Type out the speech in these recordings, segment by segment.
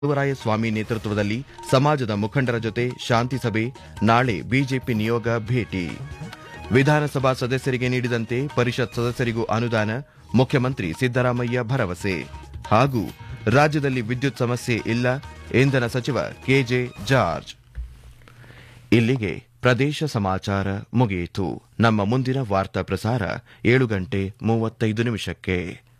ಸ್ವಾಮಿ ನೇತೃತ್ವದಲ್ಲಿ ಸಮಾಜದ ಮುಖಂಡರ ಜೊತೆ ಶಾಂತಿ ಸಭೆ ನಾಳೆ ಬಿಜೆಪಿ ನಿಯೋಗ ಭೇಟಿ ವಿಧಾನಸಭಾ ಸದಸ್ಯರಿಗೆ ನೀಡಿದಂತೆ ಪರಿಷತ್ ಸದಸ್ಯರಿಗೂ ಅನುದಾನ ಮುಖ್ಯಮಂತ್ರಿ ಸಿದ್ದರಾಮಯ್ಯ ಭರವಸೆ ಹಾಗೂ ರಾಜ್ಯದಲ್ಲಿ ವಿದ್ಯುತ್ ಸಮಸ್ಯೆ ಇಲ್ಲ ಇಂಧನ ಸಚಿವ ಕೆಜೆ ಜಾರ್ಜ್ ಇಲ್ಲಿಗೆ ಪ್ರದೇಶ ಸಮಾಚಾರ ಮುಗಿಯಿತು ನಮ್ಮ ಮುಂದಿನ ವಾರ್ತಾ ಪ್ರಸಾರ ಏಳು ಗಂಟೆ ಮೂವತ್ತೈದು ನಿಮಿಷಕ್ಕೆ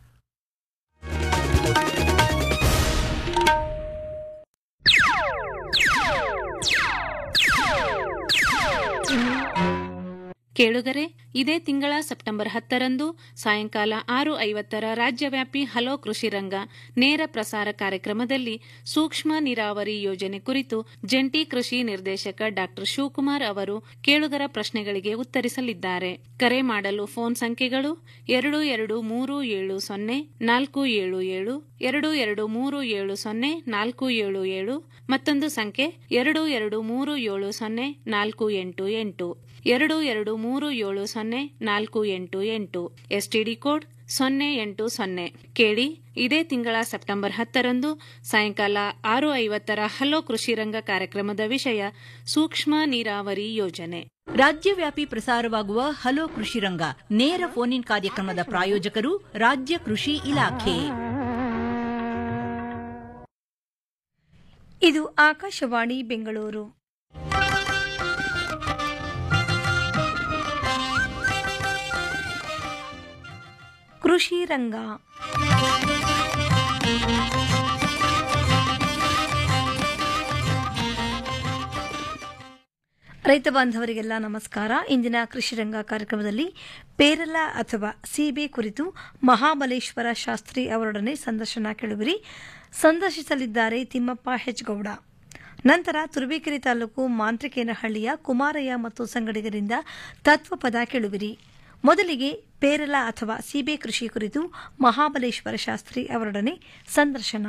ಕೇಳುಗರೆ ಇದೇ ತಿಂಗಳ ಸೆಪ್ಟೆಂಬರ್ ಹತ್ತರಂದು ಸಾಯಂಕಾಲ ಆರು ಐವತ್ತರ ರಾಜ್ಯವ್ಯಾಪಿ ಹಲೋ ಕೃಷಿ ರಂಗ ನೇರ ಪ್ರಸಾರ ಕಾರ್ಯಕ್ರಮದಲ್ಲಿ ಸೂಕ್ಷ್ಮ ನೀರಾವರಿ ಯೋಜನೆ ಕುರಿತು ಜಂಟಿ ಕೃಷಿ ನಿರ್ದೇಶಕ ಡಾ ಶಿವಕುಮಾರ್ ಅವರು ಕೇಳುಗರ ಪ್ರಶ್ನೆಗಳಿಗೆ ಉತ್ತರಿಸಲಿದ್ದಾರೆ ಕರೆ ಮಾಡಲು ಫೋನ್ ಸಂಖ್ಯೆಗಳು ಎರಡು ಎರಡು ಮೂರು ಏಳು ಸೊನ್ನೆ ನಾಲ್ಕು ಏಳು ಏಳು ಎರಡು ಎರಡು ಮೂರು ಏಳು ಸೊನ್ನೆ ನಾಲ್ಕು ಏಳು ಏಳು ಮತ್ತೊಂದು ಸಂಖ್ಯೆ ಎರಡು ಎರಡು ಮೂರು ಏಳು ಸೊನ್ನೆ ನಾಲ್ಕು ಎಂಟು ಎಂಟು ಎರಡು ಎರಡು ಮೂರು ಏಳು ಸೊನ್ನೆ ನಾಲ್ಕು ಎಂಟು ಎಂಟು ಎಸ್ಟಿಡಿ ಕೋಡ್ ಸೊನ್ನೆ ಎಂಟು ಸೊನ್ನೆ ಕೇಳಿ ಇದೇ ತಿಂಗಳ ಸೆಪ್ಟೆಂಬರ್ ಹತ್ತರಂದು ಸಾಯಂಕಾಲ ಆರು ಐವತ್ತರ ಹಲೋ ಕೃಷಿ ರಂಗ ಕಾರ್ಯಕ್ರಮದ ವಿಷಯ ಸೂಕ್ಷ್ಮ ನೀರಾವರಿ ಯೋಜನೆ ರಾಜ್ಯವ್ಯಾಪಿ ಪ್ರಸಾರವಾಗುವ ಹಲೋ ಕೃಷಿ ರಂಗ ನೇರ ಫೋನ್ ಇನ್ ಕಾರ್ಯಕ್ರಮದ ಪ್ರಾಯೋಜಕರು ರಾಜ್ಯ ಕೃಷಿ ಇಲಾಖೆ ಇದು ಆಕಾಶವಾಣಿ ಬೆಂಗಳೂರು ಕೃಷಿ ರಂಗ ರೈತ ಬಾಂಧವರಿಗೆಲ್ಲ ನಮಸ್ಕಾರ ಇಂದಿನ ಕೃಷಿ ರಂಗ ಕಾರ್ಯಕ್ರಮದಲ್ಲಿ ಪೇರಲ ಅಥವಾ ಸೀಬೆ ಕುರಿತು ಮಹಾಬಲೇಶ್ವರ ಶಾಸ್ತ್ರಿ ಅವರೊಡನೆ ಸಂದರ್ಶನ ಕೇಳುವಿರಿ ಸಂದರ್ಶಿಸಲಿದ್ದಾರೆ ತಿಮ್ಮಪ್ಪ ಹೆಚ್ಗೌಡ ನಂತರ ತುರುವೇಕೆರೆ ತಾಲೂಕು ಮಾಂತ್ರಿಕೇನಹಳ್ಳಿಯ ಕುಮಾರಯ್ಯ ಮತ್ತು ಸಂಗಡಿಗರಿಂದ ತತ್ವಪದ ಕೇಳುವಿರಿ ಮೊದಲಿಗೆ ಪೇರಲ ಅಥವಾ ಸೀಬೆ ಕೃಷಿ ಕುರಿತು ಮಹಾಬಲೇಶ್ವರ ಶಾಸ್ತ್ರಿ ಅವರೊಡನೆ ಸಂದರ್ಶನ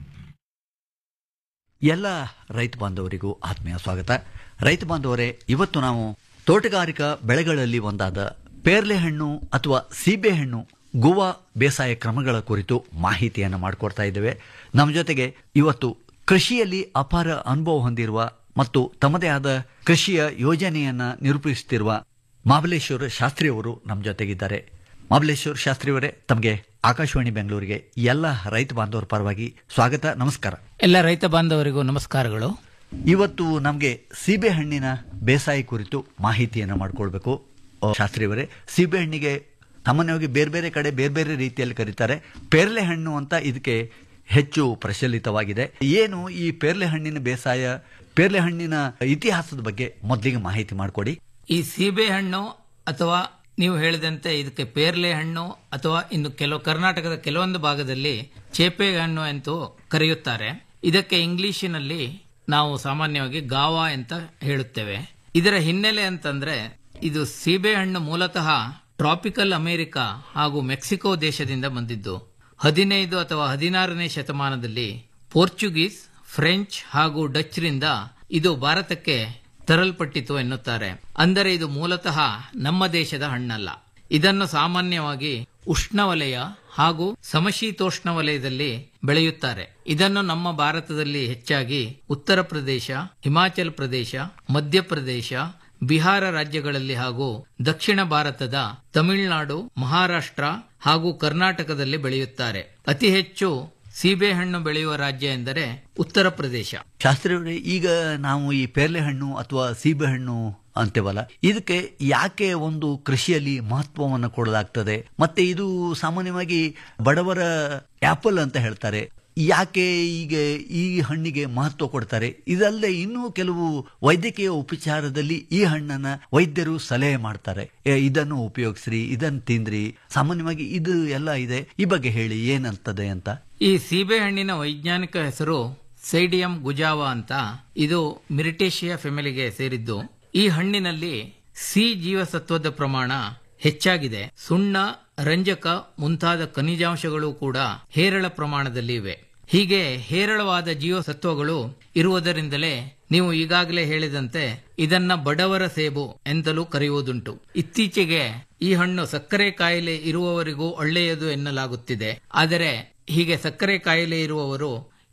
ಎಲ್ಲ ರೈತ ಬಾಂಧವರಿಗೂ ಆತ್ಮೀಯ ಸ್ವಾಗತ ರೈತ ಬಾಂಧವರೇ ಇವತ್ತು ನಾವು ತೋಟಗಾರಿಕಾ ಬೆಳೆಗಳಲ್ಲಿ ಒಂದಾದ ಪೇರ್ಲೆ ಹಣ್ಣು ಅಥವಾ ಸೀಬೆ ಹಣ್ಣು ಗೋವಾ ಬೇಸಾಯ ಕ್ರಮಗಳ ಕುರಿತು ಮಾಹಿತಿಯನ್ನು ಮಾಡಿಕೊಡ್ತಾ ಇದ್ದೇವೆ ನಮ್ಮ ಜೊತೆಗೆ ಇವತ್ತು ಕೃಷಿಯಲ್ಲಿ ಅಪಾರ ಅನುಭವ ಹೊಂದಿರುವ ಮತ್ತು ತಮ್ಮದೇ ಆದ ಕೃಷಿಯ ಯೋಜನೆಯನ್ನ ನಿರೂಪಿಸುತ್ತಿರುವ ಮಹಾಬಲೇಶ್ವರ ಶಾಸ್ತ್ರಿ ಅವರು ನಮ್ಮ ಜೊತೆಗಿದ್ದಾರೆ ಮಹಾಬಲೇಶ್ವರ ಶಾಸ್ತ್ರಿ ಅವರೇ ತಮಗೆ ಆಕಾಶವಾಣಿ ಬೆಂಗಳೂರಿಗೆ ಎಲ್ಲ ರೈತ ಬಾಂಧವರ ಪರವಾಗಿ ಸ್ವಾಗತ ನಮಸ್ಕಾರ ಎಲ್ಲ ರೈತ ಬಾಂಧವರಿಗೂ ನಮಸ್ಕಾರಗಳು ಇವತ್ತು ನಮಗೆ ಸೀಬೆ ಹಣ್ಣಿನ ಬೇಸಾಯ ಕುರಿತು ಮಾಹಿತಿಯನ್ನು ಮಾಡಿಕೊಳ್ಬೇಕು ಆ, ಶಾಸ್ತ್ರಿ ಅವರೇ ಸೀಬೆ ಹಣ್ಣಿಗೆ ಸಾಮಾನ್ಯವಾಗಿ ಬೇರೆ ಬೇರೆ ಕಡೆ ಬೇರೆ ಬೇರೆ ರೀತಿಯಲ್ಲಿ ಕರೀತಾರೆ ಪೇರ್ಲೆ ಹಣ್ಣು ಅಂತ ಇದಕ್ಕೆ ಹೆಚ್ಚು ಪ್ರಚಲಿತವಾಗಿದೆ ಏನು ಈ ಪೇರ್ಲೆ ಹಣ್ಣಿನ ಬೇಸಾಯ ಪೇರ್ಲೆ ಹಣ್ಣಿನ ಇತಿಹಾಸದ ಬಗ್ಗೆ ಮೊದಲಿಗೆ ಮಾಹಿತಿ ಮಾಡಿಕೊಡಿ ಈ ಸೀಬೆ ಹಣ್ಣು ಅಥವಾ ನೀವು ಹೇಳಿದಂತೆ ಇದಕ್ಕೆ ಪೇರ್ಲೆ ಹಣ್ಣು ಅಥವಾ ಇನ್ನು ಕೆಲವು ಕರ್ನಾಟಕದ ಕೆಲವೊಂದು ಭಾಗದಲ್ಲಿ ಚೇಪೆ ಹಣ್ಣು ಅಂತೂ ಕರೆಯುತ್ತಾರೆ ಇದಕ್ಕೆ ಇಂಗ್ಲಿಶಿನಲ್ಲಿ ನಾವು ಸಾಮಾನ್ಯವಾಗಿ ಗಾವಾ ಅಂತ ಹೇಳುತ್ತೇವೆ ಇದರ ಹಿನ್ನೆಲೆ ಅಂತಂದ್ರೆ ಇದು ಸೀಬೆ ಹಣ್ಣು ಮೂಲತಃ ಟ್ರಾಪಿಕಲ್ ಅಮೆರಿಕ ಹಾಗೂ ಮೆಕ್ಸಿಕೋ ದೇಶದಿಂದ ಬಂದಿದ್ದು ಹದಿನೈದು ಅಥವಾ ಹದಿನಾರನೇ ಶತಮಾನದಲ್ಲಿ ಪೋರ್ಚುಗೀಸ್ ಫ್ರೆಂಚ್ ಹಾಗೂ ಡಚ್ರಿಂದ ಇದು ಭಾರತಕ್ಕೆ ತರಲ್ಪಟ್ಟಿತು ಎನ್ನುತ್ತಾರೆ ಅಂದರೆ ಇದು ಮೂಲತಃ ನಮ್ಮ ದೇಶದ ಹಣ್ಣಲ್ಲ ಇದನ್ನು ಸಾಮಾನ್ಯವಾಗಿ ಉಷ್ಣವಲಯ ಹಾಗೂ ಸಮಶೀತೋಷ್ಣ ವಲಯದಲ್ಲಿ ಬೆಳೆಯುತ್ತಾರೆ ಇದನ್ನು ನಮ್ಮ ಭಾರತದಲ್ಲಿ ಹೆಚ್ಚಾಗಿ ಉತ್ತರ ಪ್ರದೇಶ ಹಿಮಾಚಲ ಪ್ರದೇಶ ಮಧ್ಯಪ್ರದೇಶ ಬಿಹಾರ ರಾಜ್ಯಗಳಲ್ಲಿ ಹಾಗೂ ದಕ್ಷಿಣ ಭಾರತದ ತಮಿಳುನಾಡು ಮಹಾರಾಷ್ಟ್ರ ಹಾಗೂ ಕರ್ನಾಟಕದಲ್ಲಿ ಬೆಳೆಯುತ್ತಾರೆ ಅತಿ ಹೆಚ್ಚು ಸೀಬೆಹಣ್ಣು ಬೆಳೆಯುವ ರಾಜ್ಯ ಎಂದರೆ ಉತ್ತರ ಪ್ರದೇಶ ಶಾಸ್ತ್ರಿ ಅವರೇ ಈಗ ನಾವು ಈ ಪೇರ್ಲೆ ಹಣ್ಣು ಅಥವಾ ಸೀಬೆ ಹಣ್ಣು ಅಂತೇವಲ್ಲ ಇದಕ್ಕೆ ಯಾಕೆ ಒಂದು ಕೃಷಿಯಲ್ಲಿ ಮಹತ್ವವನ್ನು ಕೊಡಲಾಗ್ತದೆ ಮತ್ತೆ ಇದು ಸಾಮಾನ್ಯವಾಗಿ ಬಡವರ ಆಪಲ್ ಅಂತ ಹೇಳ್ತಾರೆ ಯಾಕೆ ಈಗ ಈ ಹಣ್ಣಿಗೆ ಮಹತ್ವ ಕೊಡ್ತಾರೆ ಇದಲ್ಲದೆ ಇನ್ನೂ ಕೆಲವು ವೈದ್ಯಕೀಯ ಉಪಚಾರದಲ್ಲಿ ಈ ಹಣ್ಣನ್ನ ವೈದ್ಯರು ಸಲಹೆ ಮಾಡ್ತಾರೆ ಏ, ಇದನ್ನು ಉಪಯೋಗಿಸ್ರಿ ಇದನ್ನು ತಿಂದ್ರಿ ಸಾಮಾನ್ಯವಾಗಿ ಇದು ಎಲ್ಲ ಇದೆ ಈ ಬಗ್ಗೆ ಹೇಳಿ ಏನಂತದೆ ಅಂತ ಈ ಸೀಬೆಹಣ್ಣಿನ ವೈಜ್ಞಾನಿಕ ಹೆಸರು ಸೈಡಿಯಂ ಗುಜಾವಾ ಅಂತ ಇದು ಮಿರಿಟೇಷಿಯಾ ಫ್ಯಾಮಿಲಿಗೆ ಸೇರಿದ್ದು ಈ ಹಣ್ಣಿನಲ್ಲಿ ಸಿ ಜೀವಸತ್ವದ ಪ್ರಮಾಣ ಹೆಚ್ಚಾಗಿದೆ ಸುಣ್ಣ ರಂಜಕ ಮುಂತಾದ ಖನಿಜಾಂಶಗಳು ಕೂಡ ಹೇರಳ ಪ್ರಮಾಣದಲ್ಲಿ ಇವೆ ಹೀಗೆ ಹೇರಳವಾದ ಜೀವಸತ್ವಗಳು ಇರುವುದರಿಂದಲೇ ನೀವು ಈಗಾಗಲೇ ಹೇಳಿದಂತೆ ಇದನ್ನ ಬಡವರ ಸೇಬು ಎಂತಲೂ ಕರೆಯುವುದುಂಟು ಇತ್ತೀಚೆಗೆ ಈ ಹಣ್ಣು ಸಕ್ಕರೆ ಕಾಯಿಲೆ ಇರುವವರಿಗೂ ಒಳ್ಳೆಯದು ಎನ್ನಲಾಗುತ್ತಿದೆ ಆದರೆ ಹೀಗೆ ಸಕ್ಕರೆ ಕಾಯಿಲೆ ಇರುವವರು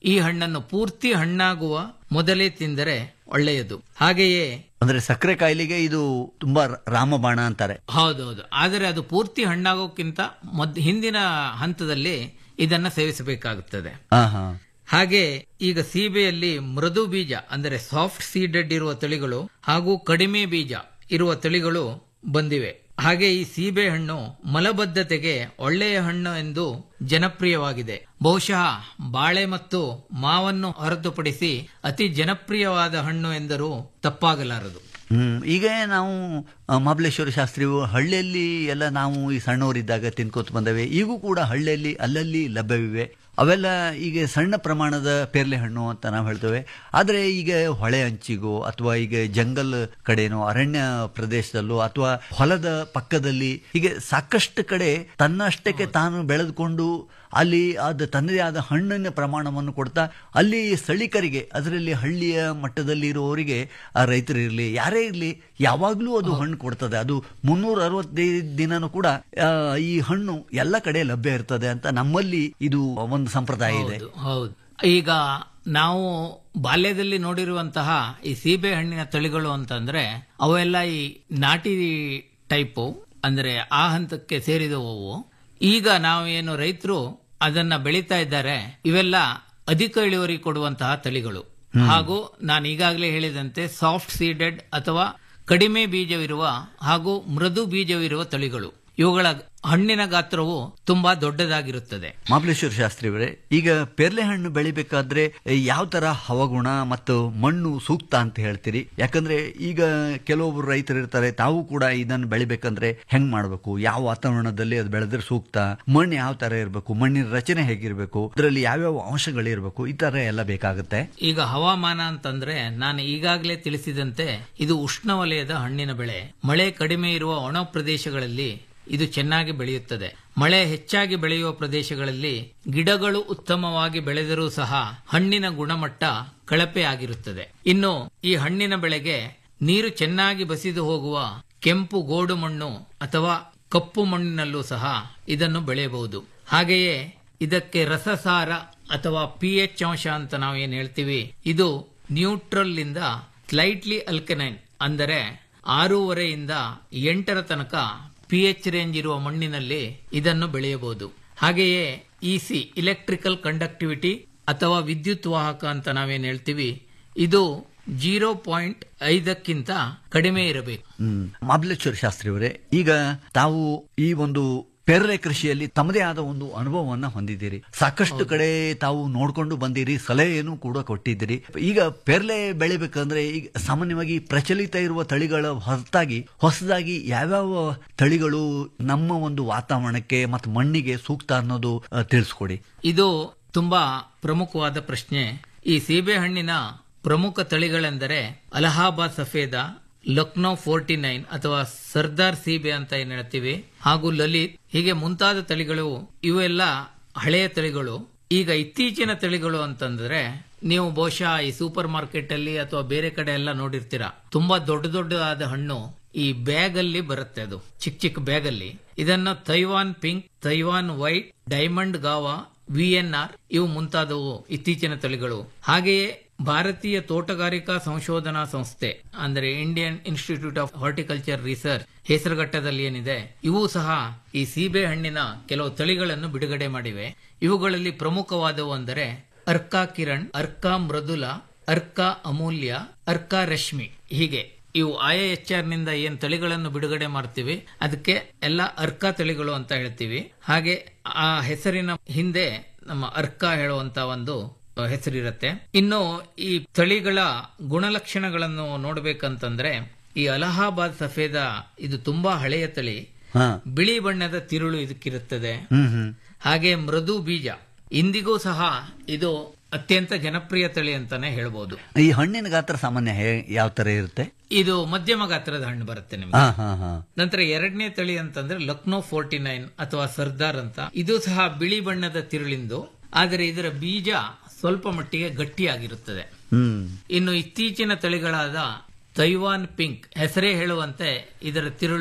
ಈ ಹಣ್ಣನ್ನು ಪೂರ್ತಿ ಹಣ್ಣಾಗುವ ಮೊದಲೇ ತಿಂದರೆ ಒಳ್ಳೆಯದು ಹಾಗೆಯೇ ಅಂದ್ರೆ ಸಕ್ಕರೆ ಕಾಯಿಲೆಗೆ ಇದು ತುಂಬಾ ರಾಮಬಾಣ ಅಂತಾರೆ ಹೌದೌದು ಆದರೆ ಅದು ಪೂರ್ತಿ ಹಣ್ಣಾಗೋಕ್ಕಿಂತ ಮೊದ್ ಹಿಂದಿನ ಹಂತದಲ್ಲಿ ಇದನ್ನ ಸೇವಿಸಬೇಕಾಗುತ್ತದೆ ಹಾ ಹಾ ಹಾಗೆ ಈಗ ಸೀಬೆಯಲ್ಲಿ ಮೃದು ಬೀಜ ಅಂದರೆ ಸಾಫ್ಟ್ ಸೀಡೆಡ್ ಇರುವ ತಳಿಗಳು ಹಾಗೂ ಕಡಿಮೆ ಬೀಜ ಇರುವ ತಳಿಗಳು ಬಂದಿವೆ ಹಾಗೆ ಈ ಸೀಬೆ ಹಣ್ಣು ಮಲಬದ್ಧತೆಗೆ ಒಳ್ಳೆಯ ಹಣ್ಣು ಎಂದು ಜನಪ್ರಿಯವಾಗಿದೆ ಬಹುಶಃ ಬಾಳೆ ಮತ್ತು ಮಾವನ್ನು ಹೊರತುಪಡಿಸಿ ಅತಿ ಜನಪ್ರಿಯವಾದ ಹಣ್ಣು ಎಂದರೂ ತಪ್ಪಾಗಲಾರದು ಹ್ಮ್ ಈಗ ನಾವು ಆ, ಮಹಾಬಲೇಶ್ವರ ಶಾಸ್ತ್ರಿವು ಹಳ್ಳಿಯಲ್ಲಿ ಎಲ್ಲ ನಾವು ಈ ಸಣ್ಣವರಿದ್ದಾಗ ತಿನ್ಕೋತ ಬಂದವೆ ಈಗೂ ಕೂಡ ಹಳ್ಳಿಯಲ್ಲಿ ಅಲ್ಲಲ್ಲಿ ಲಭ್ಯವಿವೆ ಅವೆಲ್ಲ ಈಗ ಸಣ್ಣ ಪ್ರಮಾಣದ ಪೇರ್ಲೆ ಹಣ್ಣು ಅಂತ ನಾವು ಹೇಳ್ತೇವೆ ಆದರೆ ಈಗ ಹೊಳೆ ಅಂಚಿಗೋ ಅಥವಾ ಈಗ ಜಂಗಲ್ ಕಡೆನೋ ಅರಣ್ಯ ಪ್ರದೇಶದಲ್ಲೋ ಅಥವಾ ಹೊಲದ ಪಕ್ಕದಲ್ಲಿ ಹೀಗೆ ಸಾಕಷ್ಟು ಕಡೆ ತನ್ನಷ್ಟಕ್ಕೆ ತಾನು ಬೆಳೆದುಕೊಂಡು ಅಲ್ಲಿ ಅದು ತನ್ನದೇ ಆದ ಹಣ್ಣಿನ ಪ್ರಮಾಣವನ್ನು ಕೊಡ್ತಾ ಅಲ್ಲಿ ಸ್ಥಳೀಕರಿಗೆ ಅದರಲ್ಲಿ ಹಳ್ಳಿಯ ಮಟ್ಟದಲ್ಲಿ ಇರುವವರಿಗೆ ಆ ರೈತರು ಇರಲಿ ಯಾರೇ ಇರಲಿ ಯಾವಾಗಲೂ ಅದು ಹಣ್ಣು ಕೊಡ್ತದೆ ಅದು ಮುನ್ನೂರ ಅರವತ್ತೈದು ದಿನನೂ ಕೂಡ ಆ, ಈ ಹಣ್ಣು ಎಲ್ಲ ಕಡೆ ಲಭ್ಯ ಇರ್ತದೆ ಅಂತ ನಮ್ಮಲ್ಲಿ ಇದು ಒಂದು ಸಂಪ್ರದಾಯ ಇದೆ ಹೌದು ಹೌದು ಈಗ ನಾವು ಬಾಲ್ಯದಲ್ಲಿ ನೋಡಿರುವಂತಹ ಈ ಸೀಬೆ ಹಣ್ಣಿನ ತಳಿಗಳು ಅಂತಂದ್ರೆ ಅವೆಲ್ಲ ಈ ನಾಟಿ ಟೈಪು ಅಂದ್ರೆ ಆ ಹಂತಕ್ಕೆ ಸೇರಿದವು ಈಗ ನಾವೇನು ರೈತರು ಅದನ್ನ ಬೆಳೀತಾ ಇದ್ದಾರೆ ಇವೆಲ್ಲ ಅಧಿಕ ಇಳುವರಿ ಕೊಡುವಂತಹ ತಳಿಗಳು ಹಾಗೂ ನಾನು ಈಗಾಗಲೇ ಹೇಳಿದಂತೆ ಸಾಫ್ಟ್ ಸೀಡೆಡ್ ಅಥವಾ ಕಡಿಮೆ ಬೀಜವಿರುವ ಹಾಗೂ ಮೃದು ಬೀಜವಿರುವ ತಳಿಗಳು ಇವುಗಳ ಹಣ್ಣಿನ ಗಾತ್ರವು ತುಂಬಾ ದೊಡ್ಡದಾಗಿರುತ್ತದೆ ಮಹಾಬಲೇಶ್ವರ ಶಾಸ್ತ್ರಿಯವರೇ ಈಗ ಪೇರ್ಲೆ ಹಣ್ಣು ಬೆಳಿಬೇಕಾದ್ರೆ ಯಾವ ತರ ಹವಗುಣ ಮತ್ತು ಮಣ್ಣು ಸೂಕ್ತ ಅಂತ ಹೇಳ್ತೀರಿ ಯಾಕಂದ್ರೆ ಈಗ ಕೆಲವೊಬ್ರು ರೈತರು ಇರ್ತಾರೆ ತಾವು ಕೂಡ ಇದನ್ನು ಬೆಳಿಬೇಕಂದ್ರೆ ಹೆಂಗ್ ಮಾಡ್ಬೇಕು ಯಾವ ವಾತಾವರಣದಲ್ಲಿ ಅದು ಬೆಳೆದ್ರೆ ಸೂಕ್ತ ಮಣ್ಣು ಯಾವ ತರ ಇರಬೇಕು ಮಣ್ಣಿನ ರಚನೆ ಹೇಗಿರ್ಬೇಕು ಅದರಲ್ಲಿ ಯಾವ್ಯಾವ ಅಂಶಗಳಿರ್ಬೇಕು ಈ ತರ ಎಲ್ಲ ಬೇಕಾಗುತ್ತೆ ಈಗ ಹವಾಮಾನ ಅಂತಂದ್ರೆ ನಾನು ಈಗಾಗಲೇ ತಿಳಿಸಿದಂತೆ ಇದು ಉಷ್ಣವಲಯದ ಹಣ್ಣಿನ ಬೆಳೆ ಮಳೆ ಕಡಿಮೆ ಇರುವ ಒಣ ಪ್ರದೇಶಗಳಲ್ಲಿ ಇದು ಚೆನ್ನಾಗಿ ಬೆಳೆಯುತ್ತದೆ ಮಳೆ ಹೆಚ್ಚಾಗಿ ಬೆಳೆಯುವ ಪ್ರದೇಶಗಳಲ್ಲಿ ಗಿಡಗಳು ಉತ್ತಮವಾಗಿ ಬೆಳೆದರೂ ಸಹ ಹಣ್ಣಿನ ಗುಣಮಟ್ಟ ಕಳಪೆ ಆಗಿರುತ್ತದೆ ಇನ್ನು ಈ ಹಣ್ಣಿನ ಬೆಳೆಗೆ ನೀರು ಚೆನ್ನಾಗಿ ಬಸಿದು ಹೋಗುವ ಕೆಂಪು ಗೋಡು ಮಣ್ಣು ಅಥವಾ ಕಪ್ಪು ಮಣ್ಣಿನಲ್ಲೂ ಸಹ ಇದನ್ನು ಬೆಳೆಯಬಹುದು ಹಾಗೆಯೇ ಇದಕ್ಕೆ ರಸಸಾರ ಅಥವಾ ಪಿ ಎಚ್ ಅಂಶ ಅಂತ ನಾವು ಏನ್ ಹೇಳ್ತೀವಿ ಇದು ನ್ಯೂಟ್ರಲ್ ಇಂದ ಸ್ಲೈಟ್ಲಿ ಅಲ್ಕನೈನ್ ಅಂದರೆ ಆರೂವರೆಯಿಂದ ಎಂಟರ ತನಕ ಪಿ ಎಚ್ ರೇಂಜ್ ಇರುವ ಮಣ್ಣಿನಲ್ಲಿ ಇದನ್ನು ಬೆಳೆಯಬಹುದು ಹಾಗೆಯೇ ಇಸಿ ಇಲೆಕ್ಟ್ರಿಕಲ್ ಕಂಡಕ್ಟಿವಿಟಿ ಅಥವಾ ವಿದ್ಯುತ್ ವಾಹಕ ಅಂತ ನಾವೇನ್ ಹೇಳ್ತೀವಿ ಇದು ಜೀರೋ ಪಾಯಿಂಟ್ ಐದಕ್ಕಿಂತ ಕಡಿಮೆ ಇರಬೇಕು ಹ್ಮ್ ಮಹಾಬಲೇಶ್ವರ ಶಾಸ್ತ್ರಿಯವರೇ ಈಗ ತಾವು ಈ ಒಂದು ಪೇರಲೆ ಕೃಷಿಯಲ್ಲಿ ತಮ್ಮದೇ ಆದ ಒಂದು ಅನುಭವವನ್ನ ಹೊಂದಿದ್ದೀರಿ ಸಾಕಷ್ಟು ಕಡೆ ತಾವು ನೋಡ್ಕೊಂಡು ಬಂದಿರಿ ಸಲಹೆಯನ್ನು ಕೂಡ ಕೊಟ್ಟಿದ್ದೀರಿ ಈಗ ಪೇರ್ಲೆ ಬೆಳಿಬೇಕಂದ್ರೆ ಈಗ ಸಾಮಾನ್ಯವಾಗಿ ಪ್ರಚಲಿತ ಇರುವ ತಳಿಗಳ ಹೊರತಾಗಿ ಹೊಸದಾಗಿ ಯಾವ್ಯಾವ ತಳಿಗಳು ನಮ್ಮ ಒಂದು ವಾತಾವರಣಕ್ಕೆ ಮತ್ತು ಮಣ್ಣಿಗೆ ಸೂಕ್ತ ಅನ್ನೋದು ಆ, ತಿಳಿಸ್ಕೊಡಿ ಇದು ತುಂಬಾ ಪ್ರಮುಖವಾದ ಪ್ರಶ್ನೆ ಈ ಸೀಬೆಹಣ್ಣಿನ ಪ್ರಮುಖ ತಳಿಗಳೆಂದರೆ ಅಲಹಾಬಾದ್ ಸಫೇದ ಲಕ್ನೋ ಫೋರ್ಟಿ ನೈನ್ ಅಥವಾ ಸರ್ದಾರ್ ಸೀಬೆ ಅಂತ ಏನ್ ಹೇಳ್ತೀವಿ ಹಾಗೂ ಲಲಿತ್ ಹೀಗೆ ಮುಂತಾದ ತಳಿಗಳು ಇವೆಲ್ಲ ಹಳೆಯ ತಳಿಗಳು ಈಗ ಇತ್ತೀಚಿನ ತಳಿಗಳು ಅಂತಂದ್ರೆ ನೀವು ಬಹುಶಃ ಈ ಸೂಪರ್ ಮಾರ್ಕೆಟ್ ಅಲ್ಲಿ ಅಥವಾ ಬೇರೆ ಕಡೆ ಎಲ್ಲ ನೋಡಿರ್ತೀರಾ ತುಂಬಾ ದೊಡ್ಡ ದೊಡ್ಡದಾದ ಹಣ್ಣು ಈ ಬ್ಯಾಗ್ ಅಲ್ಲಿ ಬರುತ್ತೆ ಅದು ಚಿಕ್ಕ ಚಿಕ್ಕ ಬ್ಯಾಗ್ ಅಲ್ಲಿ ಇದನ್ನ Taiwan pink Taiwan white diamond guava V N R ಇವು ಮುಂತಾದವು ಇತ್ತೀಚಿನ ತಳಿಗಳು ಹಾಗೆಯೇ ಭಾರತೀಯ ತೋಟಗಾರಿಕಾ ಸಂಶೋಧನಾ ಸಂಸ್ಥೆ ಅಂದರೆ Indian Institute of Horticulture Research ಹೆಸರುಘಟ್ಟದಲ್ಲಿ ಏನಿದೆ ಇವು ಸಹ ಈ ಸೀಬೆ ಹಣ್ಣಿನ ಕೆಲವು ತಳಿಗಳನ್ನು ಬಿಡುಗಡೆ ಮಾಡಿವೆ ಇವುಗಳಲ್ಲಿ ಪ್ರಮುಖವಾದವು ಅಂದರೆ ಅರ್ಕಾ ಕಿರಣ್ ಅರ್ಕಾ ಮೃದುಲ ಅರ್ಕಾ ಅಮೂಲ್ಯ ಅರ್ಕಾ ರಶ್ಮಿ ಹೀಗೆ ಇವು ಐಎಚ್ಆರ್ ನಿಂದ ಏನ್ ತಳಿಗಳನ್ನು ಬಿಡುಗಡೆ ಮಾಡ್ತೀವಿ ಅದಕ್ಕೆ ಎಲ್ಲ ಅರ್ಕಾ ತಳಿಗಳು ಅಂತ ಹೇಳ್ತೀವಿ ಹಾಗೆ ಆ ಹೆಸರಿನ ಹಿಂದೆ ನಮ್ಮ ಅರ್ಕಾ ಹೇಳುವಂತ ಒಂದು ಹೆಸರಿರುತ್ತೆ ಇನ್ನು ಈ ತಳಿಗಳ ಗುಣಲಕ್ಷಣಗಳನ್ನು ನೋಡ್ಬೇಕಂತಂದ್ರೆ ಈ ಅಲಹಾಬಾದ್ ಸಫೇದ ಇದು ತುಂಬಾ ಹಳೆಯ ತಳಿ ಹಾ ಬಿಳಿ ಬಣ್ಣದ ತಿರುಳು ಇದಕ್ಕಿರುತ್ತದೆ ಹ್ಮ್ ಹ್ಮ್ ಹಾಗೆ ಮೃದು ಬೀಜ ಇಂದಿಗೂ ಸಹ ಇದು ಅತ್ಯಂತ ಜನಪ್ರಿಯ ತಳಿ ಅಂತಾನೆ ಹೇಳ್ಬೋದು ಈ ಹಣ್ಣಿನ ಗಾತ್ರ ಸಾಮಾನ್ಯ ಹೇ- ಯಾವ ತರ ಇರುತ್ತೆ ಇದು ಮಧ್ಯಮ ಗಾತ್ರದ ಹಣ್ಣು ಬರುತ್ತೆ ನಿಮ್ಗೆ ಹಾ ಹಾ ಹಾ ನಂತರ ಎರಡನೇ ತಳಿ ಅಂತಂದ್ರೆ ಲಕ್ನೋ ಫೋರ್ಟಿ ನೈನ್ ಅಥವಾ ಸರ್ದಾರ್ ಅಂತ ಇದು ಸಹ ಬಿಳಿ ಬಣ್ಣದ ತಿರುಳಿಂದು ಆದರೆ ಇದರ ಬೀಜ ಸ್ವಲ್ಪ ಮಟ್ಟಿಗೆ ಗಟ್ಟಿಯಾಗಿರುತ್ತದೆ ಹ್ಮ್ ಇನ್ನು ಇತ್ತೀಚಿನ ತಳಿಗಳಾದ ತೈವಾನ್ ಪಿಂಕ್ ಹೆಸರೇ ಹೇಳುವಂತೆ ಇದರ ತಿರುಳು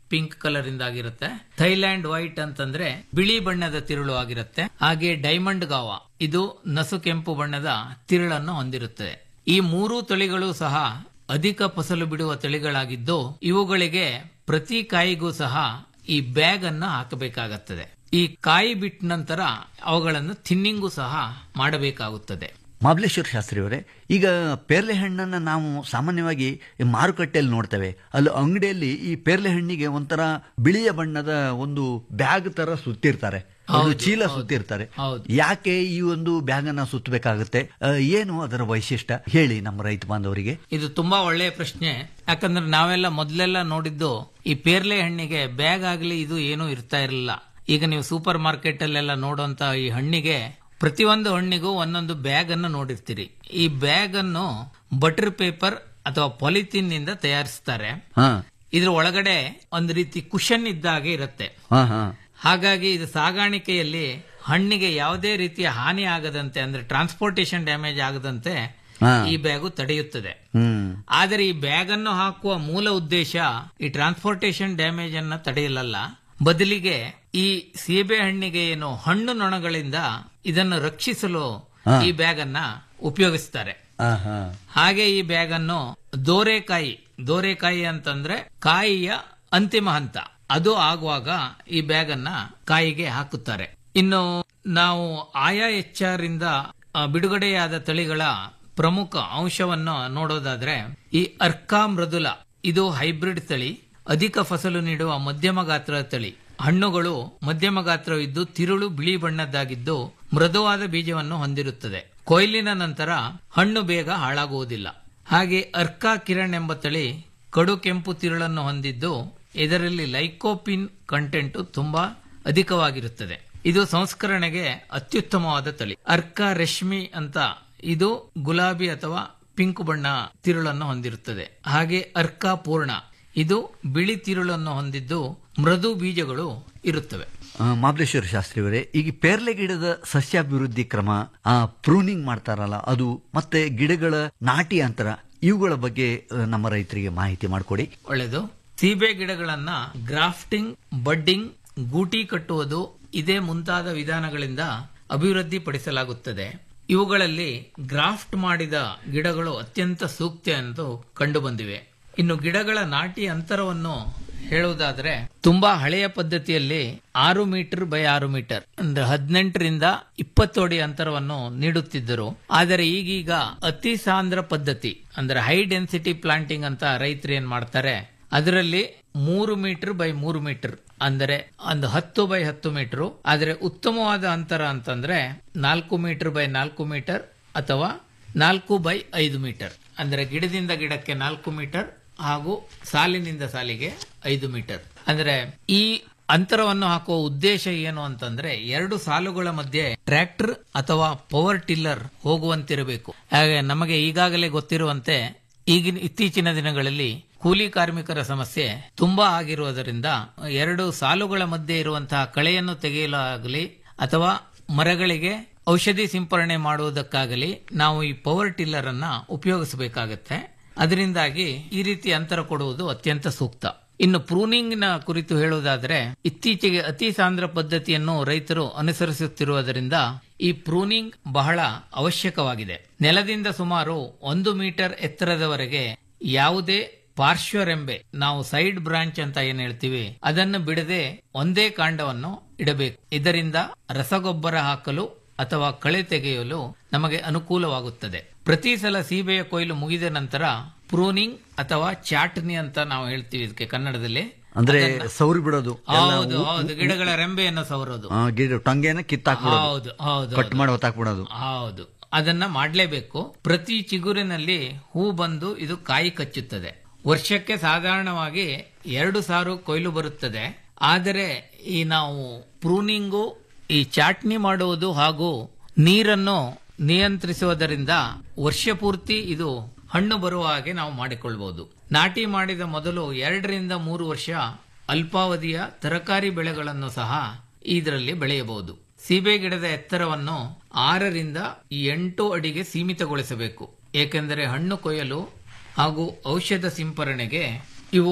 ಪಿಂಕ್ ಕಲರ್ ಇಂದ ಆಗಿರುತ್ತೆ ಥೈಲ್ಯಾಂಡ್ ವೈಟ್ ಅಂತಂದ್ರೆ ಬಿಳಿ ಬಣ್ಣದ ತಿರುಳು ಆಗಿರುತ್ತೆ ಹಾಗೆ ಡೈಮಂಡ್ ಗಾವ ಇದು ನಸು ಕೆಂಪು ಬಣ್ಣದ ತಿರುಳನ್ನು ಹೊಂದಿರುತ್ತದೆ ಈ ಮೂರೂ ತಳಿಗಳು ಸಹ ಅಧಿಕ ಫಸಲು ಬಿಡುವ ತಳಿಗಳಾಗಿದ್ದು ಇವುಗಳಿಗೆ ಪ್ರತಿ ಕಾಯಿಗೂ ಸಹ ಈ ಬ್ಯಾಗ್ ಅನ್ನು ಹಾಕಬೇಕಾಗುತ್ತದೆ ಈ ಕಾಯಿ ಬಿಟ್ಟ ನಂತರ ಅವುಗಳನ್ನು ಥಿನ್ನಿಂಗು ಸಹ ಮಾಡಬೇಕಾಗುತ್ತದೆ ಮಾಬಲೇಶ್ವರ ಶಾಸ್ತ್ರಿ ಅವರೇ ಈಗ ಪೇರ್ಲೆ ಹಣ್ಣನ್ನು ನಾವು ಸಾಮಾನ್ಯವಾಗಿ ಮಾರುಕಟ್ಟೆಯಲ್ಲಿ ನೋಡ್ತೇವೆ ಅಲ್ಲಿ ಅಂಗಡಿಯಲ್ಲಿ ಈ ಪೇರ್ಲೆ ಹಣ್ಣಿಗೆ ಒಂಥರ ಬಿಳಿಯ ಬಣ್ಣದ ಒಂದು ಬ್ಯಾಗ್ ತರ ಸುತ್ತಿರ್ತಾರೆ ಒಂದು ಚೀಲ ಸುತ್ತಿರ್ತಾರೆ ಹೌದು. ಯಾಕೆ ಈ ಒಂದು ಬ್ಯಾಗ್ ಅನ್ನ ಸುತ್ತಬೇಕಾಗುತ್ತೆ ಆ, ಏನು ಅದರ ವೈಶಿಷ್ಟ್ಯ ಹೇಳಿ ನಮ್ಮ ರೈತ ಬಾಂಧವರಿಗೆ ಇದು ತುಂಬಾ ಒಳ್ಳೆಯ ಪ್ರಶ್ನೆ ಯಾಕಂದ್ರೆ ನಾವೆಲ್ಲ ಮೊದಲೆಲ್ಲ ನೋಡಿದ್ದು ಈ ಪೇರ್ಲೆ ಹಣ್ಣಿಗೆ ಬ್ಯಾಗ್ ಆಗಲಿ ಇದು ಏನೂ ಇರ್ತಾ ಇರಲಿಲ್ಲ ಈಗ ನೀವು ಸೂಪರ್ ಮಾರ್ಕೆಟ್ ಅಲ್ಲೆಲ್ಲ ನೋಡುವಂತ ಈ ಹಣ್ಣಿಗೆ ಪ್ರತಿಯೊಂದು ಹಣ್ಣಿಗೂ ಒಂದೊಂದು ಬ್ಯಾಗ್ ಅನ್ನು ನೋಡಿರ್ತೀರಿ ಈ ಬ್ಯಾಗ್ ಅನ್ನು ಬಟರ್ ಪೇಪರ್ ಅಥವಾ ಪಾಲಿಥೀನ್ ನಿಂದ ತಯಾರಿಸ್ತಾರೆ ಹಾ ಇದ್ರ ಒಳಗಡೆ ಒಂದು ರೀತಿ ಕುಶನ್ ಇದ್ದಾಗೆ ಇರುತ್ತೆ ಹಾ ಹಾ ಹಾಗಾಗಿ ಇದು ಸಾಗಾಣಿಕೆಯಲ್ಲಿ ಹಣ್ಣಿಗೆ ಯಾವುದೇ ರೀತಿಯ ಹಾನಿ ಆಗದಂತೆ ಅಂದ್ರೆ ಟ್ರಾನ್ಸ್ಪೋರ್ಟೇಷನ್ ಡ್ಯಾಮೇಜ್ ಆಗದಂತೆ ಹಾ. ಈ ಬ್ಯಾಗು ತಡೆಯುತ್ತದೆ ಹ್ಮ್ ಆದರೆ ಈ ಬ್ಯಾಗ್ ಅನ್ನು ಹಾಕುವ ಮೂಲ ಉದ್ದೇಶ ಈ ಟ್ರಾನ್ಸ್ಪೋರ್ಟೇಷನ್ ಡ್ಯಾಮೇಜ್ ಅನ್ನ ತಡೆಯಲಲ್ಲ ಬದಲಿಗೆ ಈ ಸೀಬೆ ಹಣ್ಣಿಗೆ ಏನು ಹಣ್ಣು ನೊಣಗಳಿಂದ ಇದನ್ನು ರಕ್ಷಿಸಲು ಈ ಬ್ಯಾಗ್ ಅನ್ನ ಉಪಯೋಗಿಸ್ತಾರೆ ಹಾ ಹಾ ಹಾಗೆ ಈ ಬ್ಯಾಗ್ ಅನ್ನು ದೋರೆಕಾಯಿ ದೋರೆಕಾಯಿ ಅಂತಂದ್ರೆ ಕಾಯಿಯ ಅಂತಿಮ ಹಂತ ಅದು ಆಗುವಾಗ ಈ ಬ್ಯಾಗ್ ಅನ್ನ ಕಾಯಿಗೆ ಹಾಕುತ್ತಾರೆ ಇನ್ನು ನಾವು ಆಯಾ ಎಚ್ಆರ್ ಇಂದ ಆ, ಬಿಡುಗಡೆಯಾದ ತಳಿಗಳ ಪ್ರಮುಖ ಅಂಶವನ್ನು ನೋಡೋದಾದ್ರೆ ಈ ಅರ್ಕಾ ಮೃದುಲ ಇದು ಹೈಬ್ರಿಡ್ ತಳಿ ಅಧಿಕ ಫಸಲು ನೀಡುವ ಮಧ್ಯಮ ಗಾತ್ರದ ತಳಿ ಹಣ್ಣುಗಳು ಮಧ್ಯಮ ಗಾತ್ರವಿದ್ದು ತಿರುಳು ಬಿಳಿ ಬಣ್ಣದ್ದಾಗಿದ್ದು ಮೃದುವಾದ ಬೀಜವನ್ನು ಹೊಂದಿರುತ್ತದೆ ಕೊಯ್ಲಿನ ನಂತರ ಹಣ್ಣು ಬೇಗ ಹಾಳಾಗುವುದಿಲ್ಲ ಹಾಗೆ ಅರ್ಕಾ ಕಿರಣ್ ಎಂಬ ತಳಿ ಕಡು ಕೆಂಪು ತಿರುಳನ್ನು ಹೊಂದಿದ್ದು ಇದರಲ್ಲಿ ಲೈಕೋಪಿನ್ ಕಂಟೆಂಟ್ ತುಂಬಾ ಅಧಿಕವಾಗಿರುತ್ತದೆ ಇದು ಸಂಸ್ಕರಣೆಗೆ ಅತ್ಯುತ್ತಮವಾದ ತಳಿ ಅರ್ಕಾ ರೇಷ್ಮಿ ಅಂತ ಇದು ಗುಲಾಬಿ ಅಥವಾ ಪಿಂಕ್ ಬಣ್ಣ ತಿರುಳನ್ನು ಹೊಂದಿರುತ್ತದೆ ಹಾಗೆ ಅರ್ಕಾ ಪೂರ್ಣ ಇದು ಬಿಳಿ ತಿರುಳನ್ನು ಹೊಂದಿದ್ದು ಮೃದು ಬೀಜಗಳು ಇರುತ್ತವೆ ಆ, ಮಾಬಲೇಶ್ವರ ಶಾಸ್ತ್ರಿ ಅವರೇ ಈಗ ಪೇರ್ಲೆ ಗಿಡದ ಸಸ್ಯಾಭಿವೃದ್ಧಿ ಕ್ರಮ ಆ ಪ್ರೂನಿಂಗ್ ಮಾಡ್ತಾರಲ್ಲ ಅದು ಮತ್ತೆ ಗಿಡಗಳ ನಾಟಿ ಅಂತರ ಇವುಗಳ ಬಗ್ಗೆ ಆ, ನಮ್ಮ ರೈತರಿಗೆ ಮಾಹಿತಿ ಮಾಡಿಕೊಡಿ ಒಳ್ಳೆಯದು ಸೀಬೆ ಗಿಡಗಳನ್ನ ಗ್ರಾಫ್ಟಿಂಗ್ ಬಡ್ಡಿಂಗ್ ಗೂಟಿ ಕಟ್ಟುವುದು ಇದೇ ಮುಂತಾದ ವಿಧಾನಗಳಿಂದ ಅಭಿವೃದ್ಧಿ ಪಡಿಸಲಾಗುತ್ತದೆ ಇವುಗಳಲ್ಲಿ ಗ್ರಾಫ್ಟ್ ಮಾಡಿದ ಗಿಡಗಳು ಅತ್ಯಂತ ಸೂಕ್ತ ಎಂದು ಕಂಡುಬಂದಿವೆ ಇನ್ನು ಗಿಡಗಳ ನಾಟಿ ಅಂತರವನ್ನು ಹೇಳುವುದಾದ್ರೆ ತುಂಬಾ ಹಳೆಯ ಪದ್ಧತಿಯಲ್ಲಿ ಆರು ಮೀಟರ್ ಬೈ ಆರು ಮೀಟರ್ ಅಂದ್ರೆ ಹದಿನೆಂಟರಿಂದ ಇಪ್ಪತ್ತು ಅಡಿ ಅಂತರವನ್ನು ನೀಡುತ್ತಿದ್ದರು ಆದರೆ ಈಗೀಗ ಅತಿ ಸಾಂದ್ರ ಪದ್ಧತಿ ಅಂದ್ರೆ ಹೈ ಡೆನ್ಸಿಟಿ ಪ್ಲಾಂಟಿಂಗ್ ಅಂತ ರೈತರು ಏನ್ ಮಾಡ್ತಾರೆ ಅದರಲ್ಲಿ ಮೂರು ಮೀಟರ್ ಬೈ ಮೂರು ಮೀಟರ್ ಅಂದರೆ ಒಂದು ಹತ್ತು ಬೈ ಹತ್ತು ಮೀಟರ್ ಆದರೆ ಉತ್ತಮವಾದ ಅಂತರ ಅಂತಂದ್ರೆ ನಾಲ್ಕು ಮೀಟರ್ ಬೈ ನಾಲ್ಕು ಮೀಟರ್ ಅಥವಾ ನಾಲ್ಕು ಬೈ ಐದು ಮೀಟರ್ ಅಂದ್ರೆ ಗಿಡದಿಂದ ಗಿಡಕ್ಕೆ ನಾಲ್ಕು ಮೀಟರ್ ಹಾಗೂ ಸಾಲಿನಿಂದ ಸಾಲಿಗೆ ಐದು ಮೀಟರ್ ಅಂದ್ರೆ ಈ ಅಂತರವನ್ನು ಹಾಕುವ ಉದ್ದೇಶ ಏನು ಅಂತಂದ್ರೆ ಎರಡು ಸಾಲುಗಳ ಮಧ್ಯೆ ಟ್ರ್ಯಾಕ್ಟರ್ ಅಥವಾ ಪವರ್ ಟಿಲ್ಲರ್ ಹೋಗುವಂತಿರಬೇಕು ಹಾಗೆ ನಮಗೆ ಈಗಾಗಲೇ ಗೊತ್ತಿರುವಂತೆ ಈಗಿನ ಇತ್ತೀಚಿನ ದಿನಗಳಲ್ಲಿ ಕೂಲಿ ಕಾರ್ಮಿಕರ ಸಮಸ್ಯೆ ತುಂಬಾ ಆಗಿರುವುದರಿಂದ ಎರಡು ಸಾಲುಗಳ ಮಧ್ಯೆ ಇರುವಂತಹ ಕಳೆಯನ್ನು ತೆಗೆಯಲಾಗಲಿ ಅಥವಾ ಮರಗಳಿಗೆ ಔಷಧಿ ಸಿಂಪರಣೆ ಮಾಡುವುದಕ್ಕಾಗಲಿ ನಾವು ಈ ಪವರ್ ಟಿಲ್ಲರ್ ಅನ್ನ ಉಪಯೋಗಿಸಬೇಕಾಗತ್ತೆ ಅದರಿಂದಾಗಿ ಈ ರೀತಿ ಅಂತರ ಕೊಡುವುದು ಅತ್ಯಂತ ಸೂಕ್ತ ಇನ್ನು ಪ್ರೂನಿಂಗ್ ನ ಕುರಿತು ಹೇಳುವುದಾದ್ರೆ ಇತ್ತೀಚೆಗೆ ಅತಿ ಸಾಂದ್ರ ಪದ್ಧತಿಯನ್ನು ರೈತರು ಅನುಸರಿಸುತ್ತಿರುವುದರಿಂದ ಈ ಪ್ರೂನಿಂಗ್ ಬಹಳ ಅವಶ್ಯಕವಾಗಿದೆ ನೆಲದಿಂದ ಸುಮಾರು ಒಂದು ಮೀಟರ್ ಎತ್ತರದವರೆಗೆ ಯಾವುದೇ ಪಾರ್ಶ್ವರೆಂಬೆ ನಾವು ಸೈಡ್ ಬ್ರಾಂಚ್ ಅಂತ ಏನ್ ಹೇಳ್ತೀವಿ ಅದನ್ನು ಬಿಡದೆ ಒಂದೇ ಕಾಂಡವನ್ನು ಇಡಬೇಕು ಇದರಿಂದ ರಸಗೊಬ್ಬರ ಹಾಕಲು ಅಥವಾ ಕಳೆ ತೆಗೆಯಲು ನಮಗೆ ಅನುಕೂಲವಾಗುತ್ತದೆ ಪ್ರತಿ ಸಲ ಸೀಬೆಯ ಕೊಯ್ಲು ಮುಗಿದ ನಂತರ ಪ್ರೂನಿಂಗ್ ಅಥವಾ ಚಾಟ್ನಿ ಅಂತ ನಾವು ಹೇಳ್ತೀವಿ ಇದಕ್ಕೆ ಕನ್ನಡದಲ್ಲಿ ಅಂದ್ರೆ ಸೌರಿ ಬಿಡೋದು ಎಲ್ಲ ಹೌದು ಹೌದು ಗಿಡಗಳ ರೆಂಬೆಯನ್ನು ಸವರೋದು ಆ, ಗಿಡ ಟೊಂಗೆನ ಕಿತ್ತಾಕ್ಬಿಡೋದು ಹೌದು ಹೌದು ಕಟ್ ಮಾಡಿ ಹೊತ್ತಾಕ್ಬಿಡೋದು ಹೌದು ಅದನ್ನ ಮಾಡಲೇಬೇಕು ಪ್ರತಿ ಚಿಗುರಿನಲ್ಲಿ ಹೂ ಬಂದು ಇದು ಕಾಯಿ ಕಚ್ಚುತ್ತದೆ ವರ್ಷಕ್ಕೆ ಸಾಧಾರಣವಾಗಿ ಎರಡು ಸಾರು ಕೊಯ್ಲು ಬರುತ್ತದೆ ಆದರೆ ಈ ನಾವು ಪ್ರೂನಿಂಗು ಈ ಚಾಟ್ನಿ ಮಾಡುವುದು ಹಾಗೂ ನೀರನ್ನು ನಿಯಂತ್ರಿಸುವುದರಿಂದ ವರ್ಷ ಪೂರ್ತಿ ಇದು ಹಣ್ಣು ಬರುವ ಹಾಗೆ ನಾವು ಮಾಡಿಕೊಳ್ಬಹುದು ನಾಟಿ ಮಾಡಿದ ಮೊದಲು ಎರಡರಿಂದ ಮೂರು ವರ್ಷ ಅಲ್ಪಾವಧಿಯ ತರಕಾರಿ ಬೆಳೆಗಳನ್ನು ಸಹ ಇದರಲ್ಲಿ ಬೆಳೆಯಬಹುದು ಸೀಬೆ ಗಿಡದ ಎತ್ತರವನ್ನು ಆರರಿಂದ ಎಂಟು ಅಡಿಗೆ ಸೀಮಿತಗೊಳಿಸಬೇಕು ಏಕೆಂದರೆ ಹಣ್ಣು ಕೊಯ್ಯಲು ಹಾಗೂ ಔಷಧ ಸಿಂಪರಣೆಗೆ ಇವು